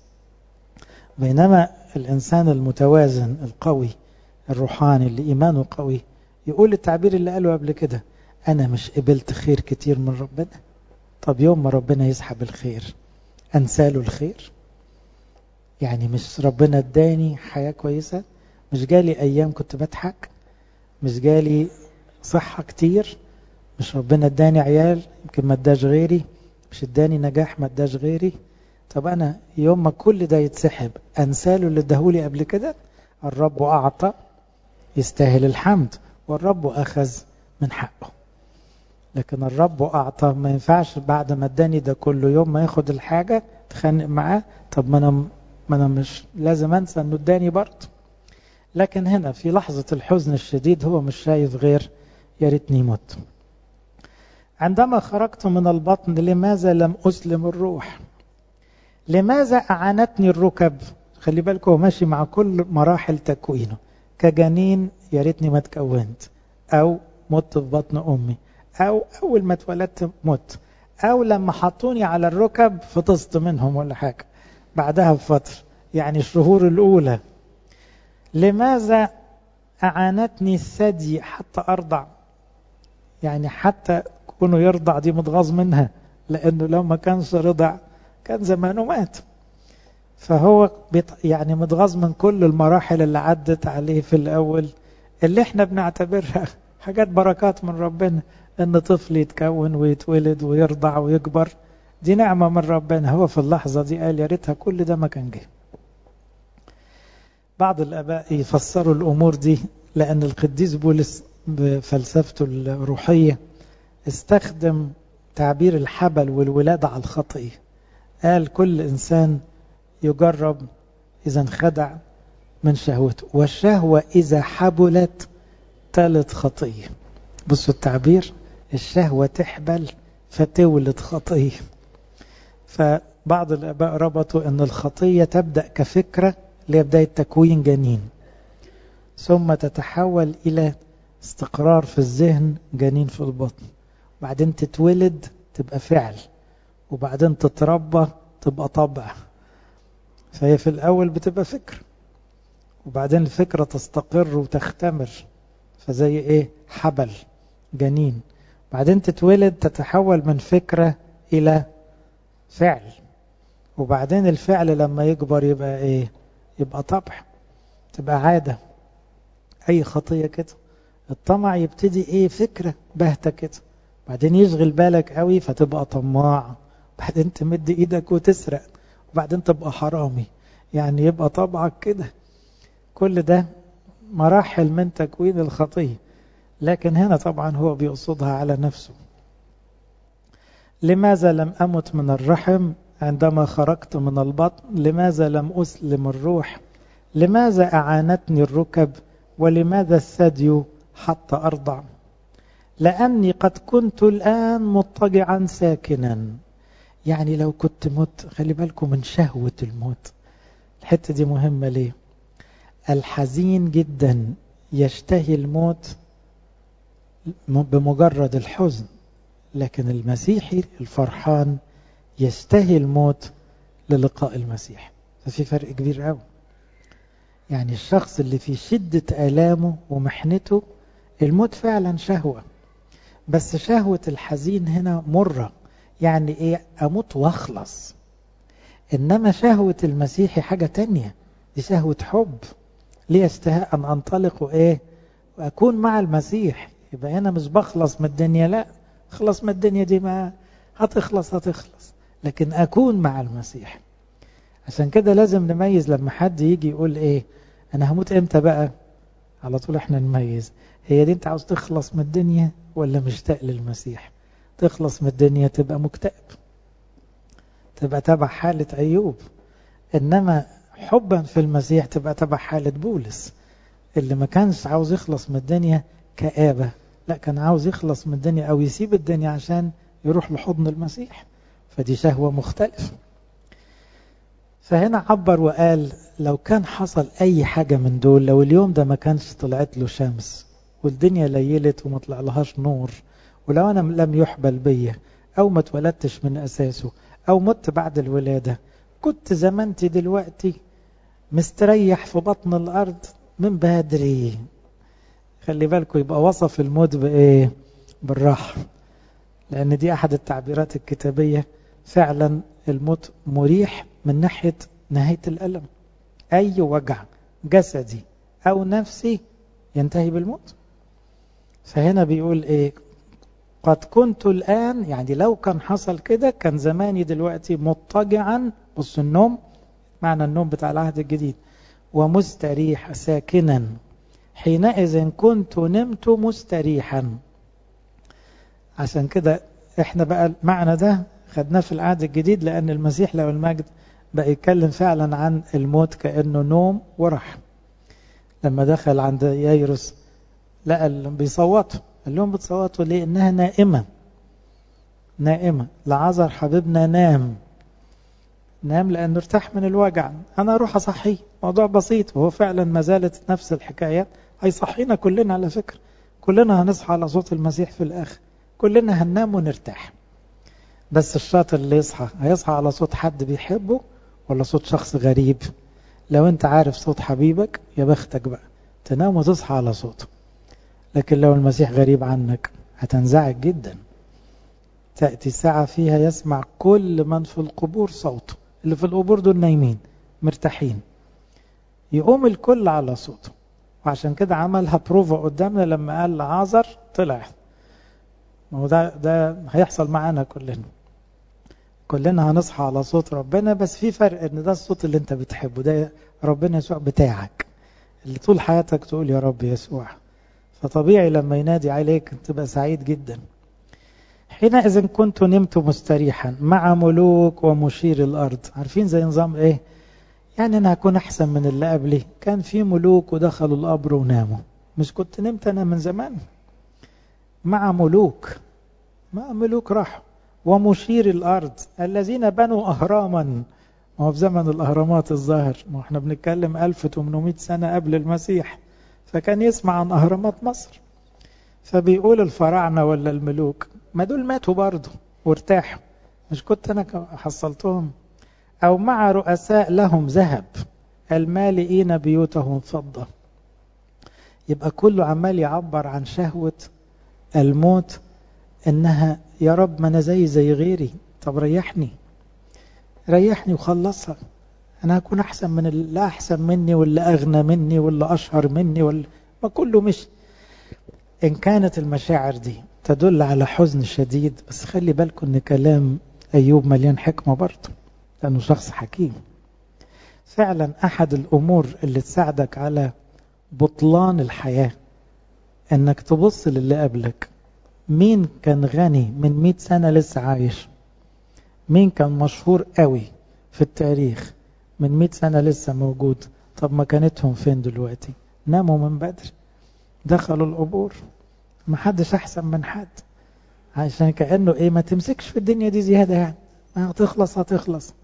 [SPEAKER 1] بينما الانسان المتوازن القوي الروحاني اللي ايمانه قوي يقول التعبير اللي قاله قبل كده انا مش قبلت خير كتير من ربنا طب يوم ما ربنا يسحب الخير انساله الخير يعني مش ربنا اداني حياة كويسة مش جالي ايام كنت بضحك مش جالي صحة كتير مش ربنا اداني عيال يمكن ما اداش غيري مش اداني نجاح ما اداش غيري طب انا يوم ما كل ده يتسحب انساله اللي اداهولي قبل كده الرب اعطى يستاهل الحمد والرب اخذ من حقه لكن الرب أعطى ما ينفعش بعد ما اداني ده كله يوم ما ياخد الحاجة تخانق معاه طب ما أنا ما أنا مش لازم أنسى إنه اداني برضه لكن هنا في لحظة الحزن الشديد هو مش شايف غير يا ريتني مت عندما خرجت من البطن لماذا لم أسلم الروح لماذا أعانتني الركب خلي بالكم هو ماشي مع كل مراحل تكوينه كجنين يا ريتني ما تكونت أو مت في بطن أمي أو أول ما اتولدت مت أو لما حطوني على الركب فطست منهم ولا حاجة بعدها بفترة يعني الشهور الأولى لماذا أعانتني الثدي حتى أرضع يعني حتى كونه يرضع دي متغاظ منها لأنه لو ما كانش رضع كان زمانه مات فهو يعني متغاظ من كل المراحل اللي عدت عليه في الأول اللي احنا بنعتبرها حاجات بركات من ربنا ان طفل يتكون ويتولد ويرضع ويكبر دي نعمة من ربنا هو في اللحظة دي قال يا ريتها كل ده ما كان جه بعض الآباء يفسروا الأمور دي لأن القديس بولس بفلسفته الروحية استخدم تعبير الحبل والولادة على الخطئ قال كل إنسان يجرب إذا انخدع من شهوته والشهوة إذا حبلت تلت خطية بصوا التعبير الشهوة تحبل فتولد خطية فبعض الآباء ربطوا أن الخطية تبدأ كفكرة اللي هي بداية تكوين جنين ثم تتحول إلى استقرار في الذهن جنين في البطن وبعدين تتولد تبقى فعل وبعدين تتربى تبقى طبع فهي في الأول بتبقى فكر وبعدين الفكرة تستقر وتختمر فزي ايه حبل جنين بعدين تتولد تتحول من فكرة إلى فعل وبعدين الفعل لما يكبر يبقى ايه يبقى طبع تبقى عادة أي خطية كده الطمع يبتدي ايه فكرة باهتة كده بعدين يشغل بالك قوي فتبقى طماع بعدين تمد ايدك وتسرق وبعدين تبقى حرامي يعني يبقى طبعك كده كل ده مراحل من تكوين الخطية لكن هنا طبعا هو بيقصدها على نفسه لماذا لم أمت من الرحم عندما خرجت من البطن لماذا لم أسلم الروح لماذا أعانتني الركب ولماذا الثدي حتى أرضع لأني قد كنت الآن مضطجعا ساكنا يعني لو كنت مت خلي بالكم من شهوة الموت الحتة دي مهمة ليه الحزين جدا يشتهي الموت بمجرد الحزن لكن المسيحي الفرحان يستهي الموت للقاء المسيح ففي فرق كبير قوي يعني الشخص اللي في شدة آلامه ومحنته الموت فعلا شهوة بس شهوة الحزين هنا مرة يعني ايه اموت واخلص انما شهوة المسيحي حاجة تانية دي شهوة حب ليه اشتهاء ان انطلق وايه واكون مع المسيح يبقى هنا مش بخلص من الدنيا لا خلص من الدنيا دي ما هتخلص هتخلص لكن اكون مع المسيح عشان كده لازم نميز لما حد يجي يقول ايه انا هموت امتى بقى على طول احنا نميز هي دي انت عاوز تخلص من الدنيا ولا مشتاق للمسيح تخلص من الدنيا تبقى مكتئب تبقى تبع حالة أيوب إنما حبا في المسيح تبقى تبع حالة بولس اللي ما كانش عاوز يخلص من الدنيا كآبة لا كان عاوز يخلص من الدنيا أو يسيب الدنيا عشان يروح لحضن المسيح فدي شهوة مختلفة فهنا عبر وقال لو كان حصل أي حاجة من دول لو اليوم ده ما كانش طلعت له شمس والدنيا ليلت وما طلع لهاش نور ولو أنا لم يحبل بيا أو ما اتولدتش من أساسه أو مت بعد الولادة كنت زمانتي دلوقتي مستريح في بطن الأرض من بدري خلي بالكم يبقى وصف الموت بإيه بالراحة لأن دي أحد التعبيرات الكتابية فعلا الموت مريح من ناحية نهاية الألم أي وجع جسدي أو نفسي ينتهي بالموت فهنا بيقول إيه قد كنت الآن يعني لو كان حصل كده كان زماني دلوقتي مضطجعا بص النوم معنى النوم بتاع العهد الجديد ومستريح ساكنا حينئذ كنت نمت مستريحا عشان كده احنا بقى المعنى ده خدناه في العهد الجديد لأن المسيح له المجد بقى يتكلم فعلا عن الموت كأنه نوم ورح لما دخل عند ييروس لقى بيصوتوا قال لهم بتصوتوا ليه انها نائمة نائمة لعذر حبيبنا نام نام لأنه ارتاح من الوجع أنا أروح أصحيه موضوع بسيط وهو فعلا ما زالت نفس الحكاية هيصحينا كلنا على فكرة كلنا هنصحى على صوت المسيح في الآخر كلنا هننام ونرتاح بس الشاطر اللي يصحى هيصحى على صوت حد بيحبه ولا صوت شخص غريب لو انت عارف صوت حبيبك يا بختك بقى تنام وتصحى على صوته لكن لو المسيح غريب عنك هتنزعج جدا تأتي ساعة فيها يسمع كل من في القبور صوته اللي في القبور دول نايمين مرتاحين يقوم الكل على صوته وعشان كده عملها بروفا قدامنا لما قال لعازر طلع ما هو ده ده هيحصل معانا كلنا كلنا هنصحى على صوت ربنا بس في فرق ان ده الصوت اللي انت بتحبه ده ربنا يسوع بتاعك اللي طول حياتك تقول يا رب يسوع فطبيعي لما ينادي عليك تبقى سعيد جدا حينئذ كنت نمت مستريحا مع ملوك ومشير الأرض عارفين زي نظام ايه يعني انا هكون احسن من اللي قبلي كان في ملوك ودخلوا القبر وناموا مش كنت نمت انا من زمان مع ملوك مع ملوك راحوا ومشير الأرض الذين بنوا أهراما ما هو في زمن الأهرامات الظاهر ما احنا بنتكلم 1800 سنة قبل المسيح فكان يسمع عن أهرامات مصر فبيقول الفراعنة ولا الملوك ما دول ماتوا برضه وارتاحوا مش كنت أنا حصلتهم أو مع رؤساء لهم ذهب المالئين بيوتهم فضة يبقى كله عمال يعبر عن شهوة الموت إنها يا رب ما أنا زي زي غيري طب ريحني ريحني وخلصها أنا هكون أحسن من اللي أحسن مني واللي أغنى مني واللي أشهر مني واللي ما كله مش إن كانت المشاعر دي تدل على حزن شديد بس خلي بالكم إن كلام أيوب مليان حكمة برضه لأنه شخص حكيم فعلا أحد الأمور اللي تساعدك على بطلان الحياة إنك تبص للي قبلك مين كان غني من مئة سنة لسه عايش مين كان مشهور قوي في التاريخ من مئة سنة لسه موجود طب مكانتهم فين دلوقتي ناموا من بدري دخلوا القبور ما حدش أحسن من حد عشان كأنه إيه ما تمسكش في الدنيا دي زيادة يعني هتخلص هتخلص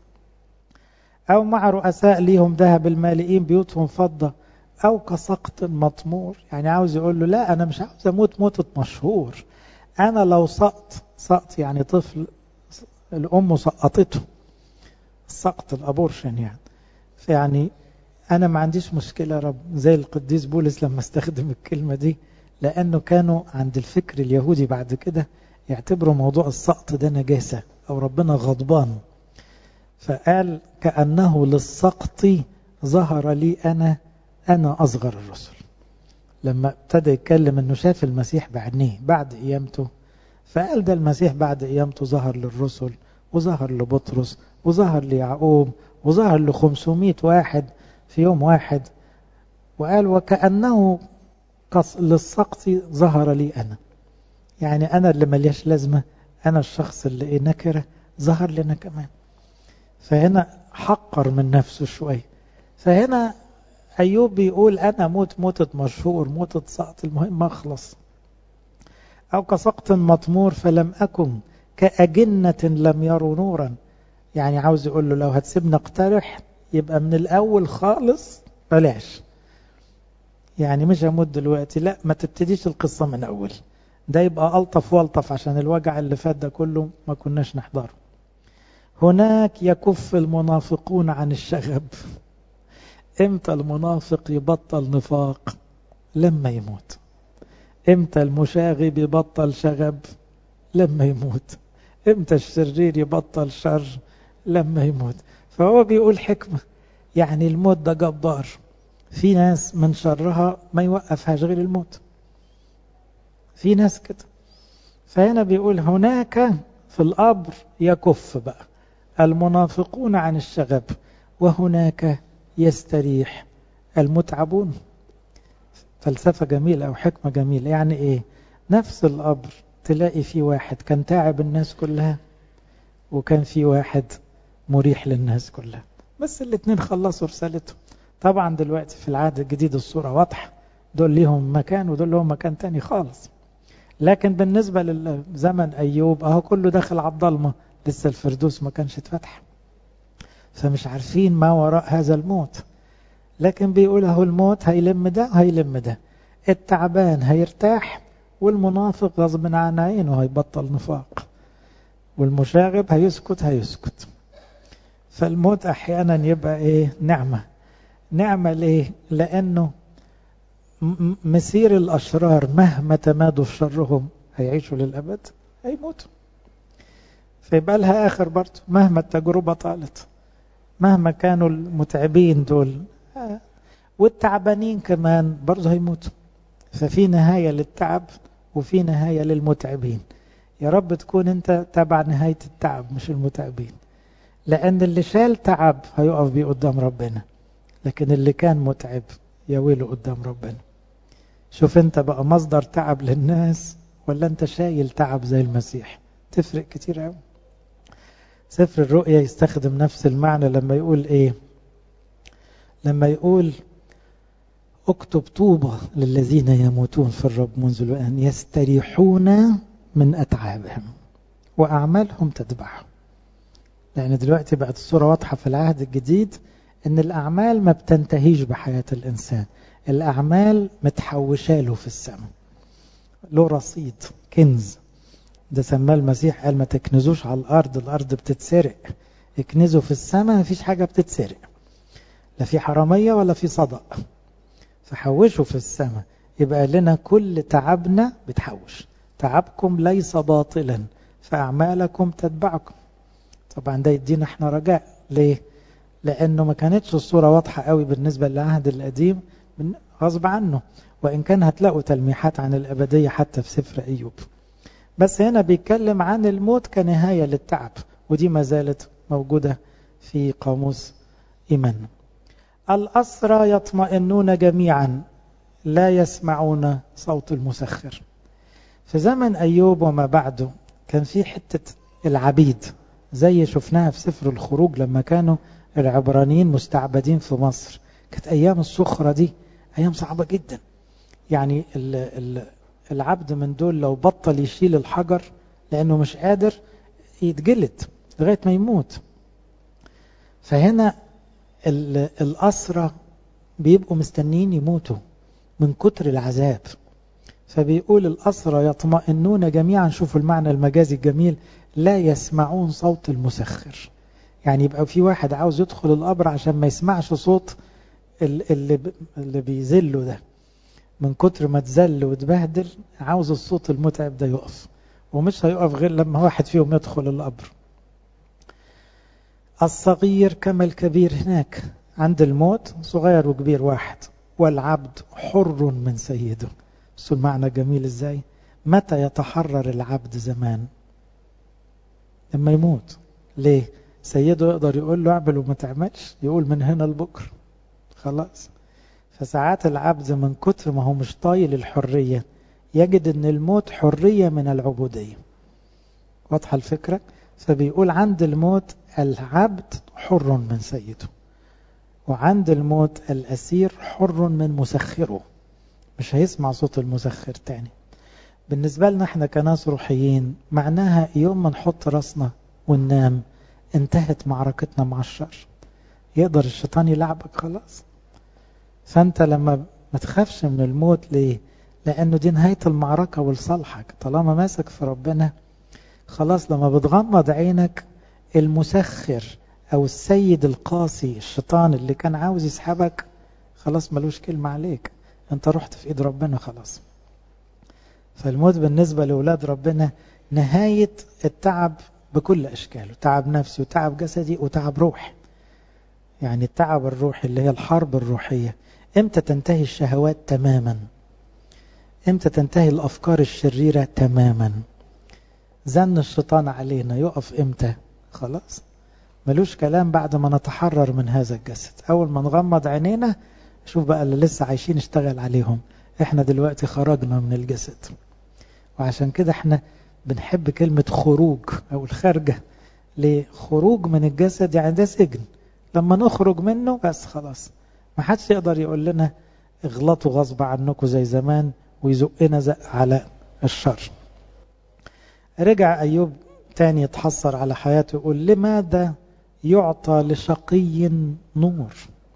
[SPEAKER 1] أو مع رؤساء ليهم ذهب المالئين بيوتهم فضة أو كسقط مطمور يعني عاوز يقول له لا أنا مش عاوز أموت موتة مشهور أنا لو سقط سقط يعني طفل الأم سقطته السقط الأبورشن يعني فيعني أنا ما عنديش مشكلة يا رب زي القديس بولس لما استخدم الكلمة دي لأنه كانوا عند الفكر اليهودي بعد كده يعتبروا موضوع السقط ده نجاسة أو ربنا غضبان فقال كأنه للسقط ظهر لي أنا أنا أصغر الرسل لما ابتدى يتكلم أنه شاف المسيح بعينيه بعد قيامته فقال ده المسيح بعد قيامته ظهر للرسل وظهر لبطرس وظهر ليعقوب وظهر ل 500 واحد في يوم واحد وقال وكأنه للسقط ظهر لي أنا يعني أنا اللي ملياش لازمة أنا الشخص اللي إيه نكرة ظهر لنا كمان فهنا حقر من نفسه شوية فهنا أيوب بيقول أنا موت موتة مشهور موتة سقط المهم أخلص أو كسقط مطمور فلم أكن كأجنة لم يروا نورا يعني عاوز يقول له لو هتسيبني اقترح يبقى من الأول خالص بلاش يعني مش هموت دلوقتي لا ما تبتديش القصة من أول ده يبقى ألطف والطف عشان الوجع اللي فات ده كله ما كناش نحضره هناك يكف المنافقون عن الشغب امتى المنافق يبطل نفاق لما يموت امتى المشاغب يبطل شغب لما يموت امتى الشرير يبطل شر لما يموت فهو بيقول حكمة يعني الموت ده جبار في ناس من شرها ما يوقفهاش غير الموت في ناس كده فهنا بيقول هناك في القبر يكف بقى المنافقون عن الشغب وهناك يستريح المتعبون فلسفة جميلة أو حكمة جميلة يعني إيه نفس القبر تلاقي في واحد كان تعب الناس كلها وكان في واحد مريح للناس كلها بس الاثنين خلصوا رسالتهم طبعا دلوقتي في العهد الجديد الصورة واضحة دول ليهم مكان ودول لهم مكان تاني خالص لكن بالنسبة للزمن أيوب أهو كله داخل على الضلمة لسه الفردوس ما كانش اتفتح فمش عارفين ما وراء هذا الموت لكن بيقول اهو الموت هيلم ده هيلم ده التعبان هيرتاح والمنافق غصب عن عينه هيبطل نفاق والمشاغب هيسكت هيسكت فالموت احيانا يبقى ايه نعمة نعمة ليه لانه مسير الاشرار مهما تمادوا في شرهم هيعيشوا للابد هيموتوا فيبقى لها اخر برضه مهما التجربة طالت مهما كانوا المتعبين دول والتعبانين كمان برضه هيموتوا ففي نهاية للتعب وفي نهاية للمتعبين يا رب تكون انت تبع نهاية التعب مش المتعبين لأن اللي شال تعب هيقف بيه قدام ربنا لكن اللي كان متعب يا ويله قدام ربنا شوف انت بقى مصدر تعب للناس ولا انت شايل تعب زي المسيح تفرق كتير قوي سفر الرؤيا يستخدم نفس المعنى لما يقول ايه لما يقول اكتب طوبى للذين يموتون في الرب منذ الآن يستريحون من أتعابهم وأعمالهم تتبعهم لأن دلوقتي بقت الصورة واضحة في العهد الجديد أن الأعمال ما بتنتهيش بحياة الإنسان الأعمال متحوشة له في السماء له رصيد كنز ده سماه المسيح قال ما تكنزوش على الأرض الأرض بتتسرق اكنزوا في السماء مفيش حاجة بتتسرق لا في حرامية ولا في صدق فحوشوا في السماء يبقى لنا كل تعبنا بتحوش تعبكم ليس باطلا فأعمالكم تتبعكم طبعا ده يدينا احنا رجاء ليه لأنه ما كانتش الصورة واضحة قوي بالنسبة للعهد القديم غصب عنه وإن كان هتلاقوا تلميحات عن الأبدية حتى في سفر أيوب بس هنا بيتكلم عن الموت كنهاية للتعب ودي ما زالت موجودة في قاموس إيمان الأسرى يطمئنون جميعا لا يسمعون صوت المسخر في زمن أيوب وما بعده كان في حتة العبيد زي شفناها في سفر الخروج لما كانوا العبرانيين مستعبدين في مصر كانت أيام الصخرة دي أيام صعبة جدا يعني ال ال العبد من دول لو بطل يشيل الحجر لأنه مش قادر يتجلد لغاية ما يموت فهنا الأسرة بيبقوا مستنين يموتوا من كتر العذاب فبيقول الأسرى يطمئنون جميعا شوفوا المعنى المجازي الجميل لا يسمعون صوت المسخر يعني يبقى في واحد عاوز يدخل القبر عشان ما يسمعش صوت اللي, اللي بيذله ده من كتر ما تزل وتبهدل عاوز الصوت المتعب ده يقف ومش هيقف غير لما واحد فيهم يدخل القبر الصغير كما الكبير هناك عند الموت صغير وكبير واحد والعبد حر من سيده بس المعنى جميل ازاي متى يتحرر العبد زمان لما يموت ليه سيده يقدر يقول له اعمل وما تعملش يقول من هنا لبكره خلاص فساعات العبد من كتر ما هو مش طايل الحرية يجد ان الموت حرية من العبودية واضحة الفكرة فبيقول عند الموت العبد حر من سيده وعند الموت الأسير حر من مسخره مش هيسمع صوت المسخر تاني بالنسبة لنا احنا كناس روحيين معناها يوم ما نحط راسنا وننام انتهت معركتنا مع الشر يقدر الشيطان يلعبك خلاص فانت لما ما تخافش من الموت ليه لانه دي نهاية المعركة ولصالحك طالما ماسك في ربنا خلاص لما بتغمض عينك المسخر او السيد القاسي الشيطان اللي كان عاوز يسحبك خلاص ملوش كلمة عليك انت رحت في ايد ربنا خلاص فالموت بالنسبة لأولاد ربنا نهاية التعب بكل أشكاله تعب نفسي وتعب جسدي وتعب روحي يعني التعب الروحي اللي هي الحرب الروحية امتى تنتهي الشهوات تماما امتى تنتهي الأفكار الشريرة تماما زن الشيطان علينا يقف امتى خلاص ملوش كلام بعد ما نتحرر من هذا الجسد أول ما نغمض عينينا شوف بقى اللي لسه عايشين اشتغل عليهم احنا دلوقتي خرجنا من الجسد وعشان كده احنا بنحب كلمة خروج أو الخارجة ليه خروج من الجسد يعني ده سجن لما نخرج منه بس خلاص ما حدش يقدر يقول لنا اغلطوا غصب عنكم زي زمان ويزقنا زق على الشر رجع أيوب تاني يتحسر على حياته يقول لماذا يعطى لشقي نور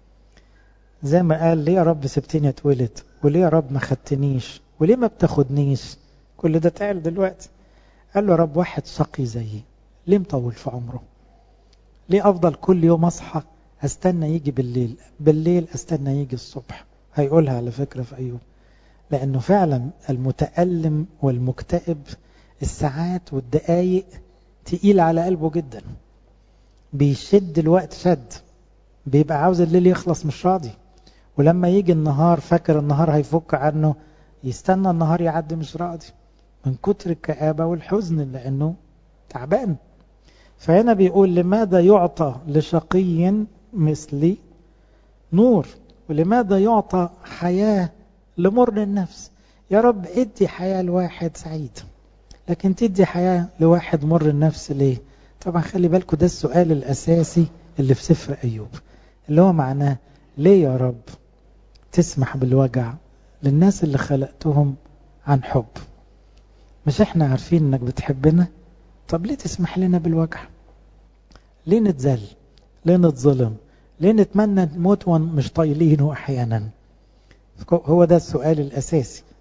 [SPEAKER 1] زي ما قال ليه يا رب سبتني اتولد وليه يا رب ما خدتنيش وليه ما بتاخدنيش كل ده تعال دلوقتي قال له يا رب واحد شقي زيي ليه مطول في عمره ليه افضل كل يوم اصحى استنى يجي بالليل بالليل استنى يجي الصبح هيقولها على فكرة في ايوب لانه فعلا المتألم والمكتئب الساعات والدقايق تقيل على قلبه جدا بيشد الوقت شد بيبقى عاوز الليل يخلص مش راضي ولما يجي النهار فاكر النهار هيفك عنه يستنى النهار يعدي مش راضي من كتر الكآبة والحزن لأنه تعبان فهنا بيقول لماذا يعطى لشقي مثلي نور ولماذا يعطى حياة لمر النفس يا رب ادي حياة لواحد سعيد لكن تدي حياة لواحد مر النفس ليه طبعا خلي بالكم ده السؤال الأساسي اللي في سفر أيوب اللي هو معناه ليه يا رب تسمح بالوجع للناس اللي خلقتهم عن حب مش احنا عارفين انك بتحبنا طب ليه تسمح لنا بالوجع ليه نتذل ليه نتظلم ليه نتمنى نموت ومش طايلينه احيانا هو ده السؤال الاساسي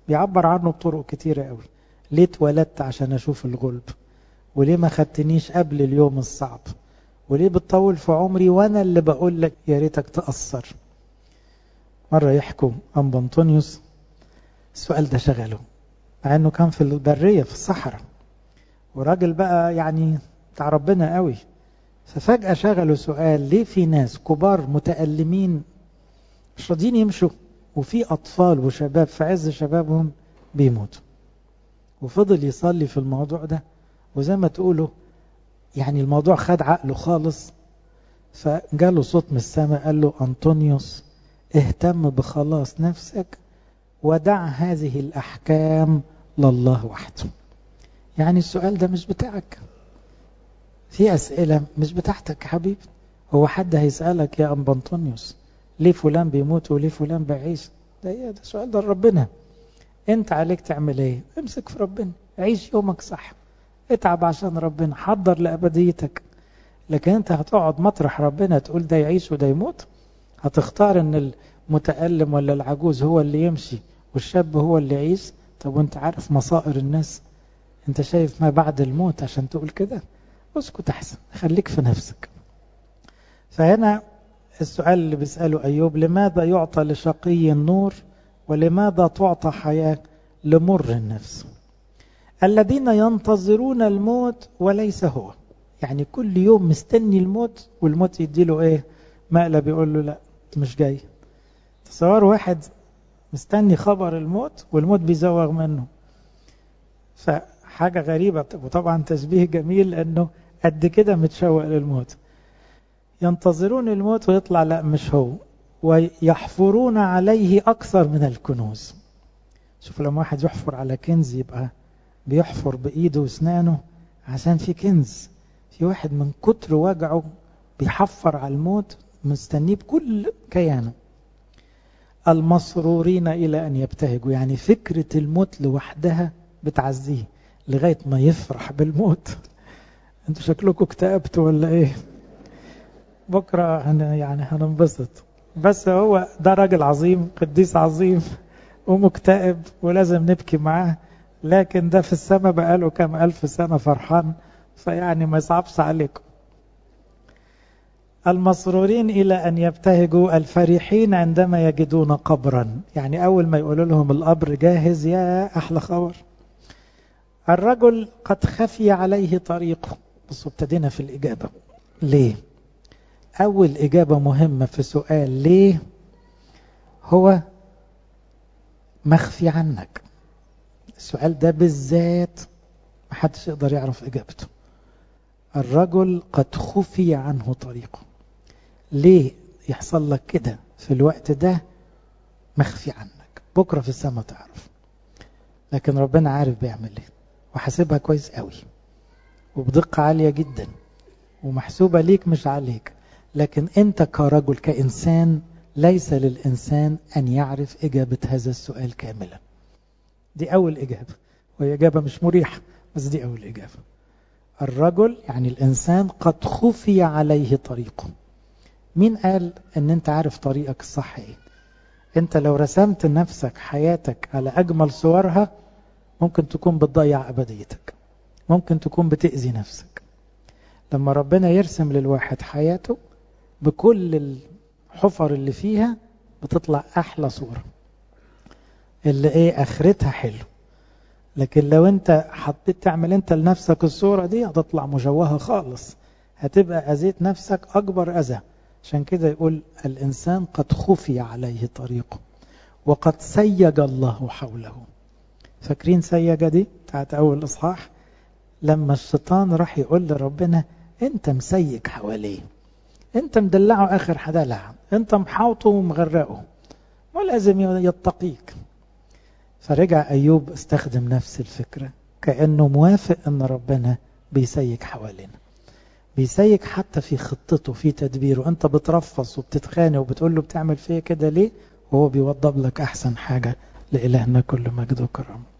[SPEAKER 1] بيعبر عنه بطرق كتيرة قوي ليه اتولدت عشان أشوف الغلب وليه ما خدتنيش قبل اليوم الصعب وليه بتطول في عمري وأنا اللي بقول لك يا ريتك تأثر مرة يحكوا أم أنطونيوس السؤال ده شغله مع أنه كان في البرية في الصحراء وراجل بقى يعني بتاع ربنا قوي ففجأة شغلوا سؤال ليه في ناس كبار متألمين مش راضيين يمشوا وفي أطفال وشباب في عز شبابهم بيموتوا وفضل يصلي في الموضوع ده وزي ما تقولوا يعني الموضوع خد عقله خالص فجاله صوت من السماء قال له أنطونيوس اهتم بخلاص نفسك ودع هذه الأحكام لله وحده يعني السؤال ده مش بتاعك في أسئلة مش بتاعتك يا حبيبي هو حد هيسألك يا أم أنطونيوس ليه فلان بيموت وليه فلان بيعيش ده ايه ده سؤال ده ربنا انت عليك تعمل ايه امسك في ربنا عيش يومك صح اتعب عشان ربنا حضر لأبديتك لكن انت هتقعد مطرح ربنا تقول ده يعيش وده يموت هتختار ان المتألم ولا العجوز هو اللي يمشي والشاب هو اللي يعيش طب وانت عارف مصائر الناس انت شايف ما بعد الموت عشان تقول كده اسكت احسن خليك في نفسك فهنا السؤال اللي بيسأله أيوب لماذا يعطى لشقي النور ولماذا تعطى حياة لمر النفس الذين ينتظرون الموت وليس هو يعني كل يوم مستني الموت والموت يديله ايه مقلب يقول له لا مش جاي تصور واحد مستني خبر الموت والموت بيزوغ منه فحاجة غريبة وطبعا تشبيه جميل لأنه قد كده متشوق للموت ينتظرون الموت ويطلع لا مش هو ويحفرون عليه أكثر من الكنوز شوف لما واحد يحفر على كنز يبقى بيحفر بإيده واسنانه عشان في كنز في واحد من كتر وجعه بيحفر على الموت مستنيه بكل كيانه المسرورين إلى أن يبتهجوا يعني فكرة الموت لوحدها بتعزيه لغاية ما يفرح بالموت انتوا شكلكم اكتئبتوا ولا ايه بكرة هن يعني هننبسط بس هو ده راجل عظيم قديس عظيم ومكتئب ولازم نبكي معاه لكن ده في السماء بقاله كام ألف سنة فرحان فيعني ما يصعبش عليكم المسرورين إلى أن يبتهجوا الفرحين عندما يجدون قبرا يعني أول ما يقولوا لهم القبر جاهز يا أحلى خبر الرجل قد خفي عليه طريقه بصوا ابتدينا في الإجابة ليه أول إجابة مهمة في سؤال ليه هو مخفي عنك السؤال ده بالذات محدش يقدر يعرف إجابته الرجل قد خفي عنه طريقه ليه يحصل لك كده في الوقت ده مخفي عنك بكرة في السماء تعرف لكن ربنا عارف بيعمل ايه وحاسبها كويس قوي وبدقة عالية جدا ومحسوبة ليك مش عليك لكن انت كرجل كإنسان ليس للإنسان أن يعرف إجابة هذا السؤال كاملا دي أول إجابة وهي إجابة مش مريحة بس دي أول إجابة الرجل يعني الإنسان قد خفي عليه طريقه مين قال أن أنت عارف طريقك الصح إيه أنت لو رسمت نفسك حياتك على أجمل صورها ممكن تكون بتضيع أبديتك ممكن تكون بتأذي نفسك لما ربنا يرسم للواحد حياته بكل الحفر اللي فيها بتطلع أحلى صورة اللي إيه آخرتها حلو لكن لو أنت حطيت تعمل أنت لنفسك الصورة دي هتطلع مشوهة خالص هتبقى أذيت نفسك أكبر أذى عشان كده يقول الإنسان قد خفي عليه طريقه وقد سيج الله حوله فاكرين سيجة دي بتاعت أول إصحاح لما الشيطان راح يقول لربنا أنت مسيج حواليه أنت مدلعه آخر حدلع أنت محاوطه ومغرقه ولازم يتقيك فرجع أيوب استخدم نفس الفكرة كأنه موافق أن ربنا بيسيك حوالينا بيسيك حتى في خطته في تدبيره أنت بترفص وبتتخانق وبتقول له بتعمل فيه كده ليه وهو بيوضب لك أحسن حاجة لإلهنا كل مجد وكرم